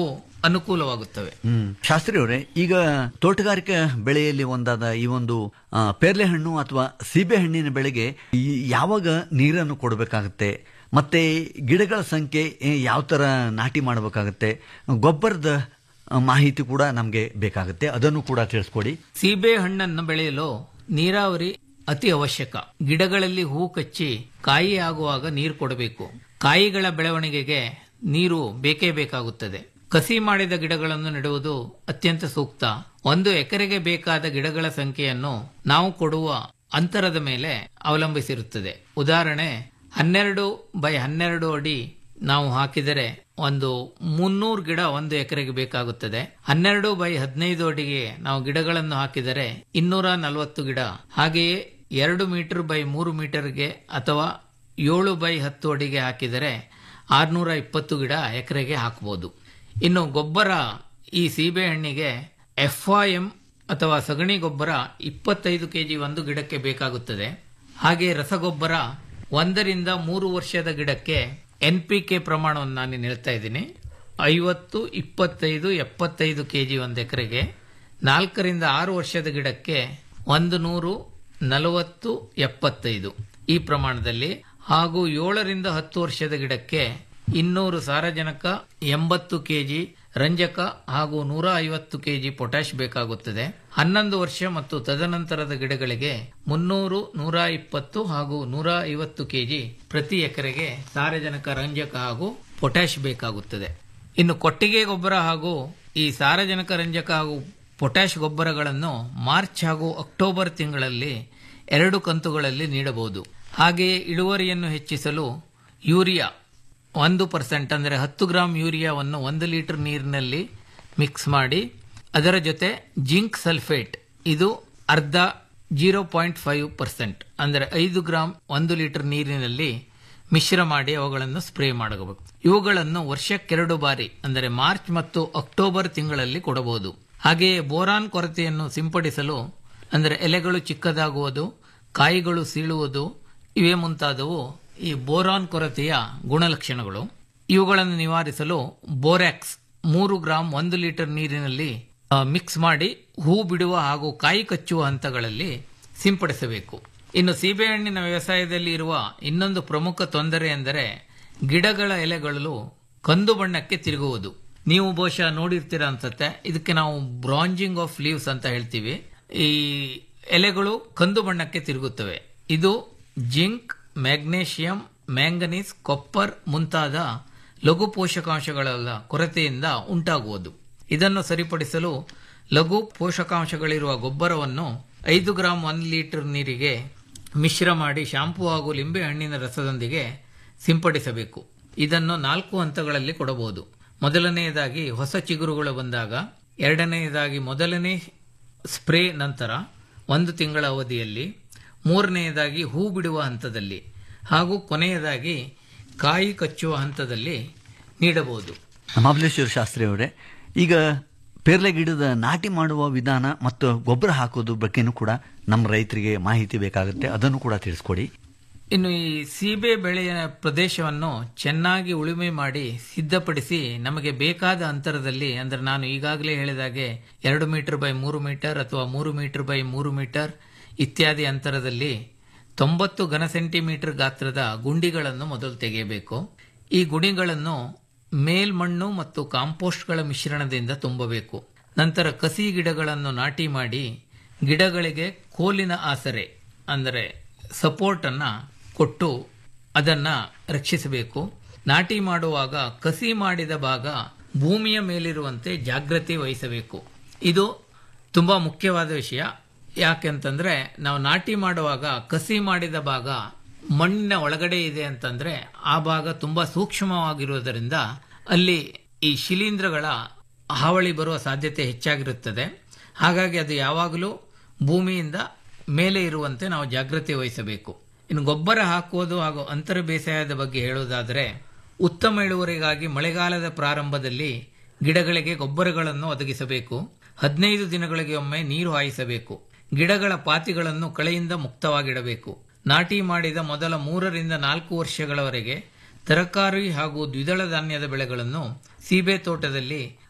ಅನುಕೂಲವಾಗುತ್ತವೆ ಹ್ಮ್ ಶಾಸ್ತ್ರಿ ಅವರೇ ಈಗ ತೋಟಗಾರಿಕೆ ಬೆಳೆಯಲ್ಲಿ ಒಂದಾದ ಈ ಒಂದು ಆ, ಪೇರ್ಲೆ ಹಣ್ಣು ಅಥವಾ ಸೀಬೆ ಹಣ್ಣಿನ ಬೆಳೆಗೆ ಈ ಯಾವಾಗ ನೀರನ್ನು ಕೊಡಬೇಕಾಗತ್ತೆ ಮತ್ತೆ ಗಿಡಗಳ ಸಂಖ್ಯೆ ಏ, ಯಾವ ತರ ನಾಟಿ ಮಾಡಬೇಕಾಗತ್ತೆ ಗೊಬ್ಬರದ ಆ, ಮಾಹಿತಿ ಕೂಡ ನಮಗೆ ಬೇಕಾಗುತ್ತೆ ಅದನ್ನು ಕೂಡ ತಿಳಿಸ್ಕೊಡಿ ಸೀಬೆ ಹಣ್ಣನ್ನು ಬೆಳೆಯಲು ನೀರಾವರಿ ಅತಿ ಅವಶ್ಯಕ ಗಿಡಗಳಲ್ಲಿ ಹೂ ಕಚ್ಚಿ ಕಾಯಿ ಆಗುವಾಗ ನೀರು ಕೊಡಬೇಕು ಕಾಯಿಗಳ ಬೆಳವಣಿಗೆಗೆ ನೀರು ಬೇಕೇ ಬೇಕಾಗುತ್ತದೆ ಕಸಿ ಮಾಡಿದ ಗಿಡಗಳನ್ನು ನೆಡುವುದು ಅತ್ಯಂತ ಸೂಕ್ತ ಒಂದು ಎಕರೆಗೆ ಬೇಕಾದ ಗಿಡಗಳ ಸಂಖ್ಯೆಯನ್ನು ನಾವು ಕೊಡುವ ಅಂತರದ ಮೇಲೆ ಅವಲಂಬಿಸಿರುತ್ತದೆ ಉದಾಹರಣೆ ಹನ್ನೆರಡು ಬೈ ಹನ್ನೆರಡು ಅಡಿ ನಾವು ಹಾಕಿದರೆ ಒಂದು ಮುನ್ನೂರು ಗಿಡ ಒಂದು ಎಕರೆಗೆ ಬೇಕಾಗುತ್ತದೆ ಹನ್ನೆರಡು ಬೈ ಹದಿನೈದು ಅಡಿಗೆ ನಾವು ಗಿಡಗಳನ್ನು ಹಾಕಿದರೆ ಇನ್ನೂರ ನಲವತ್ತು ಗಿಡ ಹಾಗೆಯೇ ಎರಡು ಮೀಟರ್ ಬೈ ಮೂರು ಮೀಟರ್ಗೆ ಅಥವಾ ಏಳು ಬೈ ಹತ್ತು ಅಡಿಗೆ ಹಾಕಿದರೆ ಆರ್ನೂರ ಇಪ್ಪತ್ತು ಗಿಡ ಎಕರೆಗೆ ಹಾಕಬಹುದು ಇನ್ನು ಗೊಬ್ಬರ ಈ ಸೀಬೆಹಣ್ಣಿಗೆ ಎಫ್ಐಎಂ ಅಥವಾ ಸಗಣಿ ಗೊಬ್ಬರ ಇಪ್ಪತ್ತೈದು ಕೆಜಿ ಒಂದು ಗಿಡಕ್ಕೆ ಬೇಕಾಗುತ್ತದೆ ಹಾಗೆ ರಸಗೊಬ್ಬರ ಒಂದರಿಂದ ಮೂರು ವರ್ಷದ ಗಿಡಕ್ಕೆ ಎನ್ ಪಿ ಕೆ ಪ್ರಮಾಣವನ್ನು ನಾನು ಹೇಳ್ತಾ ಇದ್ದೀನಿ ಐವತ್ತು ಇಪ್ಪತ್ತೈದು ಎಪ್ಪತ್ತೈದು ಕೆಜಿ ಒಂದು ಎಕರೆಗೆ ನಾಲ್ಕರಿಂದ ಆರು ವರ್ಷದ ಗಿಡಕ್ಕೆ ಒಂದು ನೂರು ನಲವತ್ತು ಎಪ್ಪತ್ತೈದು ಈ ಪ್ರಮಾಣದಲ್ಲಿ ಹಾಗೂ ಏಳರಿಂದ ಹತ್ತು ವರ್ಷದ ಗಿಡಕ್ಕೆ ಇನ್ನೂರು ಸಾರಜನಕ ಎಂಬತ್ತು ಕೆಜಿ ರಂಜಕ ಹಾಗೂ ನೂರ ಐವತ್ತು ಕೆಜಿ ಪೊಟ್ಯಾಶ್ ಬೇಕಾಗುತ್ತದೆ ಹನ್ನೊಂದು ವರ್ಷ ಮತ್ತು ತದನಂತರದ ಗಿಡಗಳಿಗೆ ಮುನ್ನೂರು ನೂರ ಇಪ್ಪತ್ತು ಹಾಗೂ ನೂರ ಐವತ್ತು ಕೆಜಿ ಪ್ರತಿ ಎಕರೆಗೆ ಸಾರಜನಕ ರಂಜಕ ಹಾಗೂ ಪೊಟ್ಯಾಶ್ ಬೇಕಾಗುತ್ತದೆ ಇನ್ನು ಕೊಟ್ಟಿಗೆ ಗೊಬ್ಬರ ಹಾಗೂ ಈ ಸಾರಜನಕ ರಂಜಕ ಹಾಗೂ ಪೊಟ್ಯಾಶ್ ಗೊಬ್ಬರಗಳನ್ನು ಮಾರ್ಚ್ ಹಾಗೂ ಅಕ್ಟೋಬರ್ ತಿಂಗಳಲ್ಲಿ ಎರಡು ಕಂತುಗಳಲ್ಲಿ ನೀಡಬಹುದು ಹಾಗೆಯೇ ಇಳುವರಿಯನ್ನು ಹೆಚ್ಚಿಸಲು ಯೂರಿಯಾ ಒಂದು ಪರ್ಸೆಂಟ್ ಅಂದರೆ ಹತ್ತು ಗ್ರಾಂ ಯೂರಿಯಾವನ್ನು ಒಂದು ಲೀಟರ್ ನೀರಿನಲ್ಲಿ ಮಿಕ್ಸ್ ಮಾಡಿ ಅದರ ಜೊತೆ ಜಿಂಕ್ ಸಲ್ಫೇಟ್ ಇದು ಅರ್ಧ ಜೀರೋ ಪಾಯಿಂಟ್ ಫೈವ್ ಪರ್ಸೆಂಟ್ ಅಂದರೆ ಐದು ಗ್ರಾಂ ಒಂದು ಲೀಟರ್ ನೀರಿನಲ್ಲಿ ಮಿಶ್ರ ಮಾಡಿ ಅವುಗಳನ್ನು ಸ್ಪ್ರೇ ಮಾಡಬೇಕು ಇವುಗಳನ್ನು ವರ್ಷಕ್ಕೆರಡು ಬಾರಿ ಅಂದರೆ ಮಾರ್ಚ್ ಮತ್ತು ಅಕ್ಟೋಬರ್ ತಿಂಗಳಲ್ಲಿ ಕೊಡಬಹುದು ಹಾಗೆಯೇ ಬೋರಾನ್ ಕೊರತೆಯನ್ನು ಸಿಂಪಡಿಸಲು ಅಂದರೆ ಎಲೆಗಳು ಚಿಕ್ಕದಾಗುವುದು ಕಾಯಿಗಳು ಸೀಳುವುದು ಇವೇ ಮುಂತಾದವು ಈ ಬೋರಾನ್ ಕೊರತೆಯ ಗುಣಲಕ್ಷಣಗಳು ಇವುಗಳನ್ನು ನಿವಾರಿಸಲು ಬೋರ್ಯಾಕ್ಸ್ ಮೂರು ಗ್ರಾಂ ಒಂದು ಲೀಟರ್ ನೀರಿನಲ್ಲಿ ಆ, ಮಿಕ್ಸ್ ಮಾಡಿ ಹೂ ಬಿಡುವ ಹಾಗೂ ಕಾಯಿ ಕಚ್ಚುವ ಹಂತಗಳಲ್ಲಿ ಸಿಂಪಡಿಸಬೇಕು ಇನ್ನು ಸೀಬೆಹಣ್ಣಿನ ವ್ಯವಸಾಯದಲ್ಲಿ ಇರುವ ಇನ್ನೊಂದು ಪ್ರಮುಖ ತೊಂದರೆ ಎಂದರೆ ಗಿಡಗಳ ಎಲೆಗಳು ಕಂದು ಬಣ್ಣಕ್ಕೆ ತಿರುಗುವುದು ನೀವು ಬಹುಶಃ ನೋಡಿರ್ತೀರ ಅನ್ಸುತ್ತೆ ಇದಕ್ಕೆ ನಾವು ಬ್ರಾಂಜಿಂಗ್ ಆಫ್ ಲೀವ್ಸ್ ಅಂತ ಹೇಳ್ತೀವಿ ಈ ಎಲೆಗಳು ಕಂದು ಬಣ್ಣಕ್ಕೆ ತಿರುಗುತ್ತವೆ ಇದು ಜಿಂಕ್ ಮ್ಯಾಗ್ನೇಷಿಯಂ ಮ್ಯಾಂಗನೀಸ್ ಕೊಪ್ಪರ್ ಮುಂತಾದ ಲಘು ಪೋಷಕಾಂಶಗಳ ಕೊರತೆಯಿಂದ ಉಂಟಾಗುವುದು ಇದನ್ನು ಸರಿಪಡಿಸಲು ಲಘು ಪೋಷಕಾಂಶಗಳಿರುವ ಗೊಬ್ಬರವನ್ನು ಐದು ಗ್ರಾಂ ಒಂದು ಲೀಟರ್ ನೀರಿಗೆ ಮಿಶ್ರ ಮಾಡಿ ಶಾಂಪೂ ಹಾಗೂ ಲಿಂಬೆ ಹಣ್ಣಿನ ರಸದೊಂದಿಗೆ ಸಿಂಪಡಿಸಬೇಕು ಇದನ್ನು ನಾಲ್ಕು ಹಂತಗಳಲ್ಲಿ ಕೊಡಬಹುದು ಮೊದಲನೆಯದಾಗಿ ಹೊಸ ಚಿಗುರುಗಳು ಬಂದಾಗ ಎರಡನೆಯದಾಗಿ ಮೊದಲನೇ ಸ್ಪ್ರೇ ನಂತರ ಒಂದು ತಿಂಗಳ ಅವಧಿಯಲ್ಲಿ ಮೂರನೆಯದಾಗಿ ಹೂ ಬಿಡುವ ಹಂತದಲ್ಲಿ ಹಾಗೂ ಕೊನೆಯದಾಗಿ ಕಾಯಿ ಕಚ್ಚುವ ಹಂತದಲ್ಲಿ ನೀಡಬಹುದು ಮಹಾಬಲೇಶ್ವರ ಶಾಸ್ತ್ರಿ ಅವರೇ ಈಗ ಪೇರ್ಲೆ ಗಿಡದ ನಾಟಿ ಮಾಡುವ ವಿಧಾನ ಮತ್ತು ಗೊಬ್ಬರ ಹಾಕೋದು ಬಗ್ಗೆನೂ ಕೂಡ ನಮ್ಮ ರೈತರಿಗೆ ಮಾಹಿತಿ ಬೇಕಾಗುತ್ತೆ ಅದನ್ನು ಕೂಡ ತಿಳಿಸ್ಕೊಡಿ ಇನ್ನು ಈ ಸೀಬೆ ಬೆಳೆಯ ಪ್ರದೇಶವನ್ನು ಚೆನ್ನಾಗಿ ಉಳುಮೆ ಮಾಡಿ ಸಿದ್ಧಪಡಿಸಿ ನಮಗೆ ಬೇಕಾದ ಅಂತರದಲ್ಲಿ ಅಂದ್ರೆ ನಾನು ಈಗಾಗಲೇ ಹೇಳಿದಾಗೆ ಎರಡು ಮೀಟರ್ ಬೈ ಮೂರು ಮೀಟರ್ ಅಥವಾ ಮೂರು ಮೀಟರ್ ಬೈ ಮೂರು ಮೀಟರ್ ಇತ್ಯಾದಿ ಅಂತರದಲ್ಲಿ ತೊಂಬತ್ತು ಘನ ಸೆಂಟಿಮೀಟರ್ ಗಾತ್ರದ ಗುಂಡಿಗಳನ್ನು ಮೊದಲು ತೆಗೆಯಬೇಕು ಈ ಗುಣಿಗಳನ್ನು ಮೇಲ್ಮಣ್ಣು ಮತ್ತು ಕಾಂಪೋಸ್ಟ್ಗಳ ಮಿಶ್ರಣದಿಂದ ತುಂಬಬೇಕು ನಂತರ ಕಸಿ ಗಿಡಗಳನ್ನು ನಾಟಿ ಮಾಡಿ ಗಿಡಗಳಿಗೆ ಕೋಲಿನ ಆಸರೆ ಅಂದರೆ ಸಪೋರ್ಟ್ ಅನ್ನ ಕೊಟ್ಟು ಅದನ್ನ ರಕ್ಷಿಸಬೇಕು ನಾಟಿ ಮಾಡುವಾಗ ಕಸಿ ಮಾಡಿದ ಭಾಗ ಭೂಮಿಯ ಮೇಲಿರುವಂತೆ ಜಾಗ್ರತೆ ವಹಿಸಬೇಕು ಇದು ತುಂಬಾ ಮುಖ್ಯವಾದ ವಿಷಯ ಯಾಕೆಂತಂದ್ರೆ ನಾವು ನಾಟಿ ಮಾಡುವಾಗ ಕಸಿ ಮಾಡಿದ ಭಾಗ ಮಣ್ಣಿನ ಒಳಗಡೆ ಇದೆ ಅಂತಂದ್ರೆ ಆ ಭಾಗ ತುಂಬಾ ಸೂಕ್ಷ್ಮವಾಗಿರುವುದರಿಂದ ಅಲ್ಲಿ ಈ ಶಿಲೀಂಧ್ರಗಳ ಹಾವಳಿ ಬರುವ ಸಾಧ್ಯತೆ ಹೆಚ್ಚಾಗಿರುತ್ತದೆ ಹಾಗಾಗಿ ಅದು ಯಾವಾಗಲೂ ಭೂಮಿಯಿಂದ ಮೇಲೆ ಇರುವಂತೆ ನಾವು ಜಾಗೃತಿ ವಹಿಸಬೇಕು ಇನ್ನು ಗೊಬ್ಬರ ಹಾಕುವುದು ಹಾಗೂ ಅಂತರ ಬೇಸಾಯದ ಬಗ್ಗೆ ಹೇಳುವುದಾದರೆ ಉತ್ತಮ ಇಳುವರಿಗಾಗಿ ಮಳೆಗಾಲದ ಪ್ರಾರಂಭದಲ್ಲಿ ಗಿಡಗಳಿಗೆ ಗೊಬ್ಬರಗಳನ್ನು ಒದಗಿಸಬೇಕು ಹದಿನೈದು ದಿನಗಳಿಗೆ ಒಮ್ಮೆ ನೀರು ಹಾಯಿಸಬೇಕು ಗಿಡಗಳ ಪಾತಿಗಳನ್ನು ಕಳೆಯಿಂದ ಮುಕ್ತವಾಗಿಡಬೇಕು ನಾಟಿ ಮಾಡಿದ ಮೊದಲ ಮೂರರಿಂದ ನಾಲ್ಕು ವರ್ಷಗಳವರೆಗೆ ತರಕಾರಿ ಹಾಗೂ ದ್ವಿದಳ ಧಾನ್ಯದ ಬೆಳೆಗಳನ್ನು ಸೀಬೆ ತೋಟದಲ್ಲಿ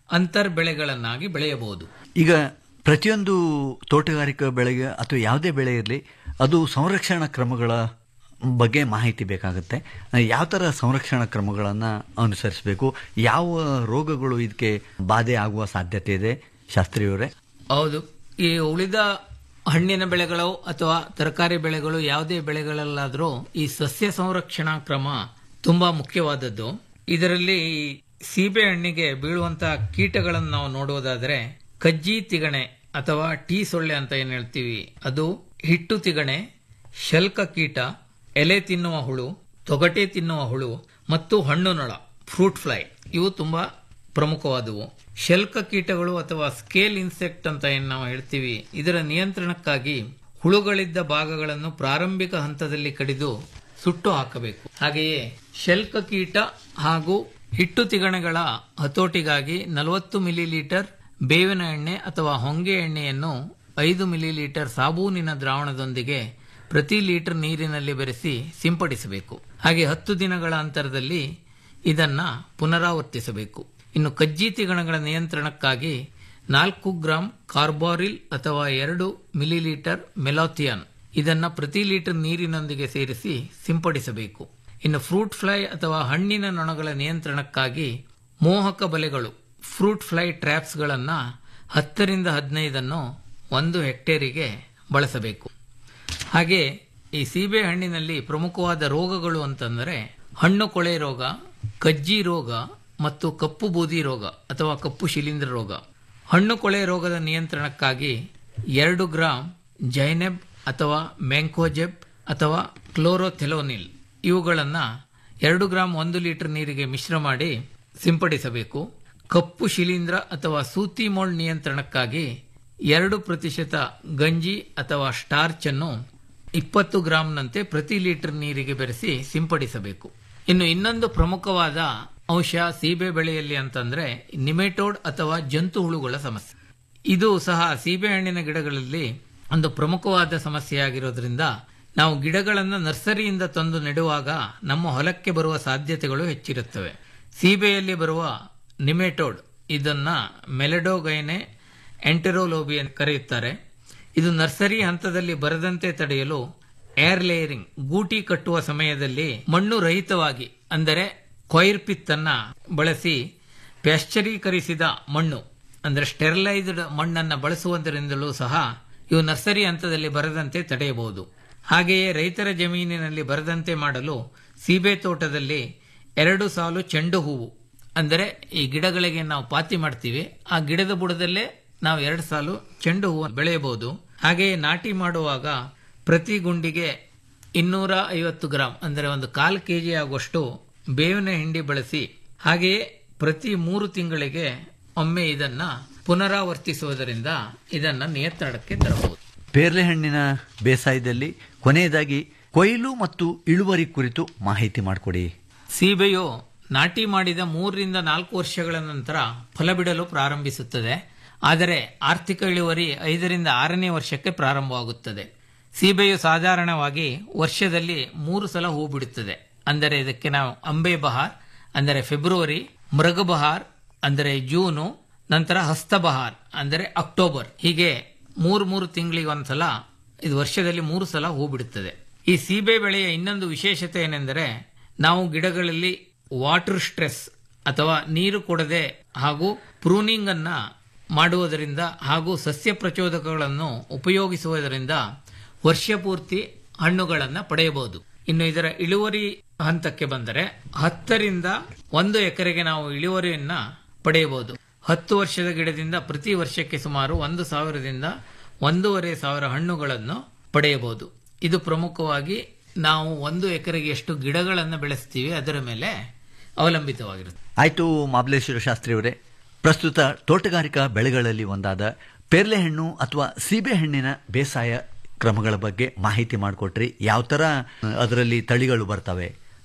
ಅಂತರ್ ಬೆಳೆಗಳನ್ನಾಗಿ ಬೆಳೆಯಬಹುದು ಈಗ ಪ್ರತಿಯೊಂದು ತೋಟಗಾರಿಕಾ ಬೆಳೆಗೆ ಅಥವಾ ಯಾವುದೇ ಬೆಳೆ ಇರಲಿ ಅದು ಸಂರಕ್ಷಣಾ ಕ್ರಮಗಳ ಬಗ್ಗೆ ಮಾಹಿತಿ ಬೇಕಾಗುತ್ತೆ ಯಾವ ಥರ ಸಂರಕ್ಷಣಾ ಕ್ರಮಗಳನ್ನು ಅನುಸರಿಸಬೇಕು ಯಾವ ರೋಗಗಳು ಇದಕ್ಕೆ ಬಾಧೆ ಆಗುವ ಸಾಧ್ಯತೆ ಇದೆ ಶಾಸ್ತ್ರಿಯವರೇ ಹೌದು ಈ ಉಳಿದ ಹಣ್ಣಿನ ಬೆಳೆಗಳು ಅಥವಾ ತರಕಾರಿ ಬೆಳೆಗಳು ಯಾವುದೇ ಬೆಳೆಗಳಲ್ಲಾದರೂ ಈ ಸಸ್ಯ ಸಂರಕ್ಷಣಾ ಕ್ರಮ ತುಂಬಾ ಮುಖ್ಯವಾದದ್ದು ಇದರಲ್ಲಿ ಈ ಸೀಬೆ ಹಣ್ಣಿಗೆ ಬೀಳುವಂತಹ ಕೀಟಗಳನ್ನು ನಾವು ನೋಡುವುದಾದರೆ ಕಜ್ಜಿ ತಿಗಣೆ ಅಥವಾ ಟೀ ಸೊಳ್ಳೆ ಅಂತ ಏನ್ ಹೇಳ್ತೀವಿ ಅದು ಹಿಟ್ಟು ತಿಗಣೆ ಶಲ್ಕ ಕೀಟ ಎಲೆ ತಿನ್ನುವ ಹುಳು ತೊಗಟೆ ತಿನ್ನುವ ಹುಳು ಮತ್ತು ಹಣ್ಣು ನೊಳ ಫ್ರೂಟ್ ಫ್ಲೈ ಇವು ತುಂಬಾ ಪ್ರಮುಖವಾದವು ಶಲ್ಕ ಕೀಟಗಳು ಅಥವಾ ಸ್ಕೇಲ್ ಇನ್ಸೆಕ್ಟ್ ಅಂತ ಏನ್ ನಾವು ಹೇಳ್ತೀವಿ ಇದರ ನಿಯಂತ್ರಣಕ್ಕಾಗಿ ಹುಳುಗಳಿದ್ದ ಭಾಗಗಳನ್ನು ಪ್ರಾರಂಭಿಕ ಹಂತದಲ್ಲಿ ಕಡಿದು ಸುಟ್ಟು ಹಾಕಬೇಕು ಹಾಗೆಯೇ ಶಲ್ಕ ಕೀಟ ಹಾಗೂ ಹಿಟ್ಟು ತಿಗಣೆಗಳ ಹತೋಟಿಗಾಗಿ ನಲವತ್ತು ಮಿಲಿಲೀಟರ್ ಬೇವಿನ ಎಣ್ಣೆ ಅಥವಾ ಹೊಂಗೆ ಎಣ್ಣೆಯನ್ನು ಐದು ಮಿಲಿಲೀಟರ್ ಸಾಬೂನಿನ ದ್ರಾವಣದೊಂದಿಗೆ ಪ್ರತಿ ಲೀಟರ್ ನೀರಿನಲ್ಲಿ ಬೆರೆಸಿ ಸಿಂಪಡಿಸಬೇಕು ಹಾಗೆ ಹತ್ತು ದಿನಗಳ ಅಂತರದಲ್ಲಿ ಇದನ್ನ ಪುನರಾವರ್ತಿಸಬೇಕು ಇನ್ನು ಕಜ್ಜಿ ತಿಗಣಗಳ ನಿಯಂತ್ರಣಕ್ಕಾಗಿ ನಾಲ್ಕು ಗ್ರಾಂ ಕಾರ್ಬೋರಿಲ್ ಅಥವಾ ಎರಡು ಮಿಲಿಲೀಟರ್ ಮೆಲಾಥಿಯನ್ ಇದನ್ನ ಪ್ರತಿ ಲೀಟರ್ ನೀರಿನೊಂದಿಗೆ ಸೇರಿಸಿ ಸಿಂಪಡಿಸಬೇಕು ಇನ್ನು ಫ್ರೂಟ್ ಫ್ಲೈ ಅಥವಾ ಹಣ್ಣಿನ ನೊಣಗಳ ನಿಯಂತ್ರಣಕ್ಕಾಗಿ ಮೋಹಕ ಬಲೆಗಳು ಫ್ರೂಟ್ ಫ್ಲೈ ಟ್ರ್ಯಾಪ್ಸ್ಗಳನ್ನ ಹತ್ತರಿಂದ ಹದಿನೈದನ್ನು ಒಂದು ಹೆಕ್ಟೇರಿಗೆ ಬಳಸಬೇಕು ಹಾಗೆ ಈ ಸೀಬೆ ಹಣ್ಣಿನಲ್ಲಿ ಪ್ರಮುಖವಾದ ರೋಗಗಳು ಅಂತಂದರೆ ಹಣ್ಣು ಕೊಳೆ ರೋಗ ಕಜ್ಜಿ ರೋಗ ಮತ್ತು ಕಪ್ಪು ಬೂದಿ ರೋಗ ಅಥವಾ ಕಪ್ಪು ಶಿಲೀಂಧ್ರ ರೋಗ ಹಣ್ಣು ಕೊಳೆ ರೋಗದ ನಿಯಂತ್ರಣಕ್ಕಾಗಿ ಎರಡು ಗ್ರಾಂ ಜೈನೆಬ್ ಅಥವಾ ಮ್ಯಾಂಕೋಜೆಬ್ ಅಥವಾ ಕ್ಲೋರೋಥೆಲೋನಿಲ್ ಇವುಗಳನ್ನು ಎರಡು ಗ್ರಾಂ ಒಂದು ಲೀಟರ್ ನೀರಿಗೆ ಮಿಶ್ರ ಮಾಡಿ ಸಿಂಪಡಿಸಬೇಕು ಕಪ್ಪು ಶಿಲೀಂಧ್ರ ಅಥವಾ ಸೂತಿ ಮೋಲ್ಡ್ ನಿಯಂತ್ರಣಕ್ಕಾಗಿ ಎರಡು ಪ್ರತಿಶತ ಗಂಜಿ ಅಥವಾ ಸ್ಟಾರ್ಚ್ ಅನ್ನು ಇಪ್ಪತ್ತು ಗ್ರಾಂನಂತೆ ಪ್ರತಿ ಲೀಟರ್ ನೀರಿಗೆ ಬೆರೆಸಿ ಸಿಂಪಡಿಸಬೇಕು ಇನ್ನು ಇನ್ನೊಂದು ಪ್ರಮುಖವಾದ ಅಂಶ ಸೀಬೆ ಬೆಳೆಯಲ್ಲಿ ಅಂತಂದ್ರೆ ನಿಮೆಟೋಡ್ ಅಥವಾ ಜಂತು ಹುಳುಗಳ ಸಮಸ್ಯೆ ಇದು ಸಹ ಸೀಬೆಹಣ್ಣಿನ ಗಿಡಗಳಲ್ಲಿ ಒಂದು ಪ್ರಮುಖವಾದ ಸಮಸ್ಯೆಯಾಗಿರೋದ್ರಿಂದ ನಾವು ಗಿಡಗಳನ್ನು ನರ್ಸರಿಯಿಂದ ತಂದು ನೆಡುವಾಗ ನಮ್ಮ ಹೊಲಕ್ಕೆ ಬರುವ ಸಾಧ್ಯತೆಗಳು ಹೆಚ್ಚಿರುತ್ತವೆ ಸೀಬೆಯಲ್ಲಿ ಬರುವ ನಿಮೆಟೋಡ್ ಇದನ್ನ ಮೆಲೆಡೋಗೈನೆ ಎಂಟೆರೋಲೋಬಿ ಅಂತ ಕರೆಯುತ್ತಾರೆ ಇದು ನರ್ಸರಿ ಹಂತದಲ್ಲಿ ಬರದಂತೆ ತಡೆಯಲು ಏರ್ ಲೇಯರಿಂಗ್ ಗೂಟಿ ಕಟ್ಟುವ ಸಮಯದಲ್ಲಿ ಮಣ್ಣು ರಹಿತವಾಗಿ ಅಂದರೆ ಕೊಯ್ರ್ ಪಿತ್ ಅನ್ನ ಬಳಸಿ ಪ್ಯಾಶ್ಚರೀಕರಿಸಿದ ಮಣ್ಣು ಅಂದರೆ ಸ್ಟೆರಿಲೈಸ್ಡ್ ಮಣ್ಣನ್ನು ಬಳಸುವುದರಿಂದಲೂ ಸಹ ಇವು ನರ್ಸರಿ ಹಂತದಲ್ಲಿ ಬರದಂತೆ ತಡೆಯಬಹುದು ಹಾಗೆಯೇ ರೈತರ ಜಮೀನಿನಲ್ಲಿ ಬರದಂತೆ ಮಾಡಲು ಸೀಬೆ ತೋಟದಲ್ಲಿ ಎರಡು ಸಾಲು ಚೆಂಡು ಹೂವು ಅಂದರೆ ಈ ಗಿಡಗಳಿಗೆ ನಾವು ಪಾತಿ ಮಾಡ್ತೀವಿ ಆ ಗಿಡದ ಬುಡದಲ್ಲೇ ನಾವು ಎರಡು ಸಾಲು ಚೆಂಡು ಹೂವು ಬೆಳೆಯಬಹುದು ಹಾಗೆಯೇ ನಾಟಿ ಮಾಡುವಾಗ ಪ್ರತಿ ಗುಂಡಿಗೆ ಇನ್ನೂರ ಐವತ್ತು ಗ್ರಾಂ ಅಂದರೆ ಒಂದು ಕಾಲು ಕೆಜಿ ಆಗುವಷ್ಟು ಬೇವಿನ ಹಿಂಡಿ ಬಳಸಿ ಹಾಗೆಯೇ ಪ್ರತಿ ಮೂರು ತಿಂಗಳಿಗೆ ಒಮ್ಮೆ ಇದನ್ನ ಪುನರಾವರ್ತಿಸುವುದರಿಂದ ಇದನ್ನ ನಿಯಂತ್ರಣಕ್ಕೆ ತರಬಹುದು ಪೇರ್ಲೆ ಹಣ್ಣಿನ ಬೇಸಾಯದಲ್ಲಿ ಕೊನೆಯದಾಗಿ ಕೊಯ್ಲು ಮತ್ತು ಇಳುವರಿ ಕುರಿತು ಮಾಹಿತಿ ಮಾಡಿಕೊಡಿ ಸೀಬೆಯು ನಾಟಿ ಮಾಡಿದ ಮೂರರಿಂದ ನಾಲ್ಕು ವರ್ಷಗಳ ನಂತರ ಫಲ ಬಿಡಲು ಪ್ರಾರಂಭಿಸುತ್ತದೆ ಆದರೆ ಆರ್ಥಿಕ ಇಳುವರಿ ಐದರಿಂದ ಆರನೇ ವರ್ಷಕ್ಕೆ ಪ್ರಾರಂಭವಾಗುತ್ತದೆ ಸೀಬೆಯು ಸಾಧಾರಣವಾಗಿ ವರ್ಷದಲ್ಲಿ ಮೂರು ಸಲ ಹೂ ಬಿಡುತ್ತದೆ ಅಂದರೆ ಇದಕ್ಕೆ ನಾವು ಅಂಬೆ ಬಹಾರ್ ಅಂದರೆ ಫೆಬ್ರವರಿ ಮೃಗ ಬಹಾರ್ ಅಂದರೆ ಜೂನು ನಂತರ ಹಸ್ತ ಬಹಾರ್ ಅಂದರೆ ಅಕ್ಟೋಬರ್ ಹೀಗೆ ಮೂರು ಮೂರು ತಿಂಗಳಿಗೆ ಒಂದ್ಸಲ ಇದು ವರ್ಷದಲ್ಲಿ ಮೂರು ಸಲ ಹೂ ಬಿಡುತ್ತದೆ ಈ ಸೀಬೆ ಬೆಳೆಯ ಇನ್ನೊಂದು ವಿಶೇಷತೆ ಏನೆಂದರೆ ನಾವು ಗಿಡಗಳಲ್ಲಿ ವಾಟರ್ ಸ್ಟ್ರೆಸ್ ಅಥವಾ ನೀರು ಕೊಡದೆ ಹಾಗೂ ಪ್ರೂನಿಂಗ್ ಅನ್ನ ಮಾಡುವುದರಿಂದ ಹಾಗೂ ಸಸ್ಯ ಪ್ರಚೋದಕಗಳನ್ನು ಉಪಯೋಗಿಸುವುದರಿಂದ ವರ್ಷ ಪೂರ್ತಿ ಹಣ್ಣುಗಳನ್ನು ಪಡೆಯಬಹುದು ಇನ್ನು ಇದರ ಇಳುವರಿ ಹಂತಕ್ಕೆ ಬಂದರೆ ಹತ್ತರಿಂದ ಒಂದು ಎಕರೆಗೆ ನಾವು ಇಳುವರಿಯನ್ನ ಪಡೆಯಬಹುದು ಹತ್ತು ವರ್ಷದ ಗಿಡದಿಂದ ಪ್ರತಿ ವರ್ಷಕ್ಕೆ ಸುಮಾರು ಒಂದು ಸಾವಿರದಿಂದ ಒಂದೂವರೆ ಸಾವಿರ ಹಣ್ಣುಗಳನ್ನು ಪಡೆಯಬಹುದು ಇದು ಪ್ರಮುಖವಾಗಿ ನಾವು ಒಂದು ಎಕರೆಗೆ ಎಷ್ಟು ಗಿಡಗಳನ್ನು ಬೆಳೆಸ್ತೀವಿ ಅದರ ಮೇಲೆ ಅವಲಂಬಿತವಾಗಿರುತ್ತೆ ಆಯ್ತು ಮಾಬಲೇಶ್ವರ ಶಾಸ್ತ್ರಿಯವರೇ ಪ್ರಸ್ತುತ ತೋಟಗಾರಿಕಾ ಬೆಳೆಗಳಲ್ಲಿ ಒಂದಾದ ಪೇರ್ಲೆ ಹಣ್ಣು ಅಥವಾ ಸೀಬೆ ಹಣ್ಣಿನ ಬೇಸಾಯ ಕ್ರಮಗಳ ಬಗ್ಗೆ ಮಾಹಿತಿ ಮಾಡಿಕೊಟ್ರಿ ಯಾವ ಥರ ಅದರಲ್ಲಿ ತಳಿಗಳು ಬರ್ತವೆ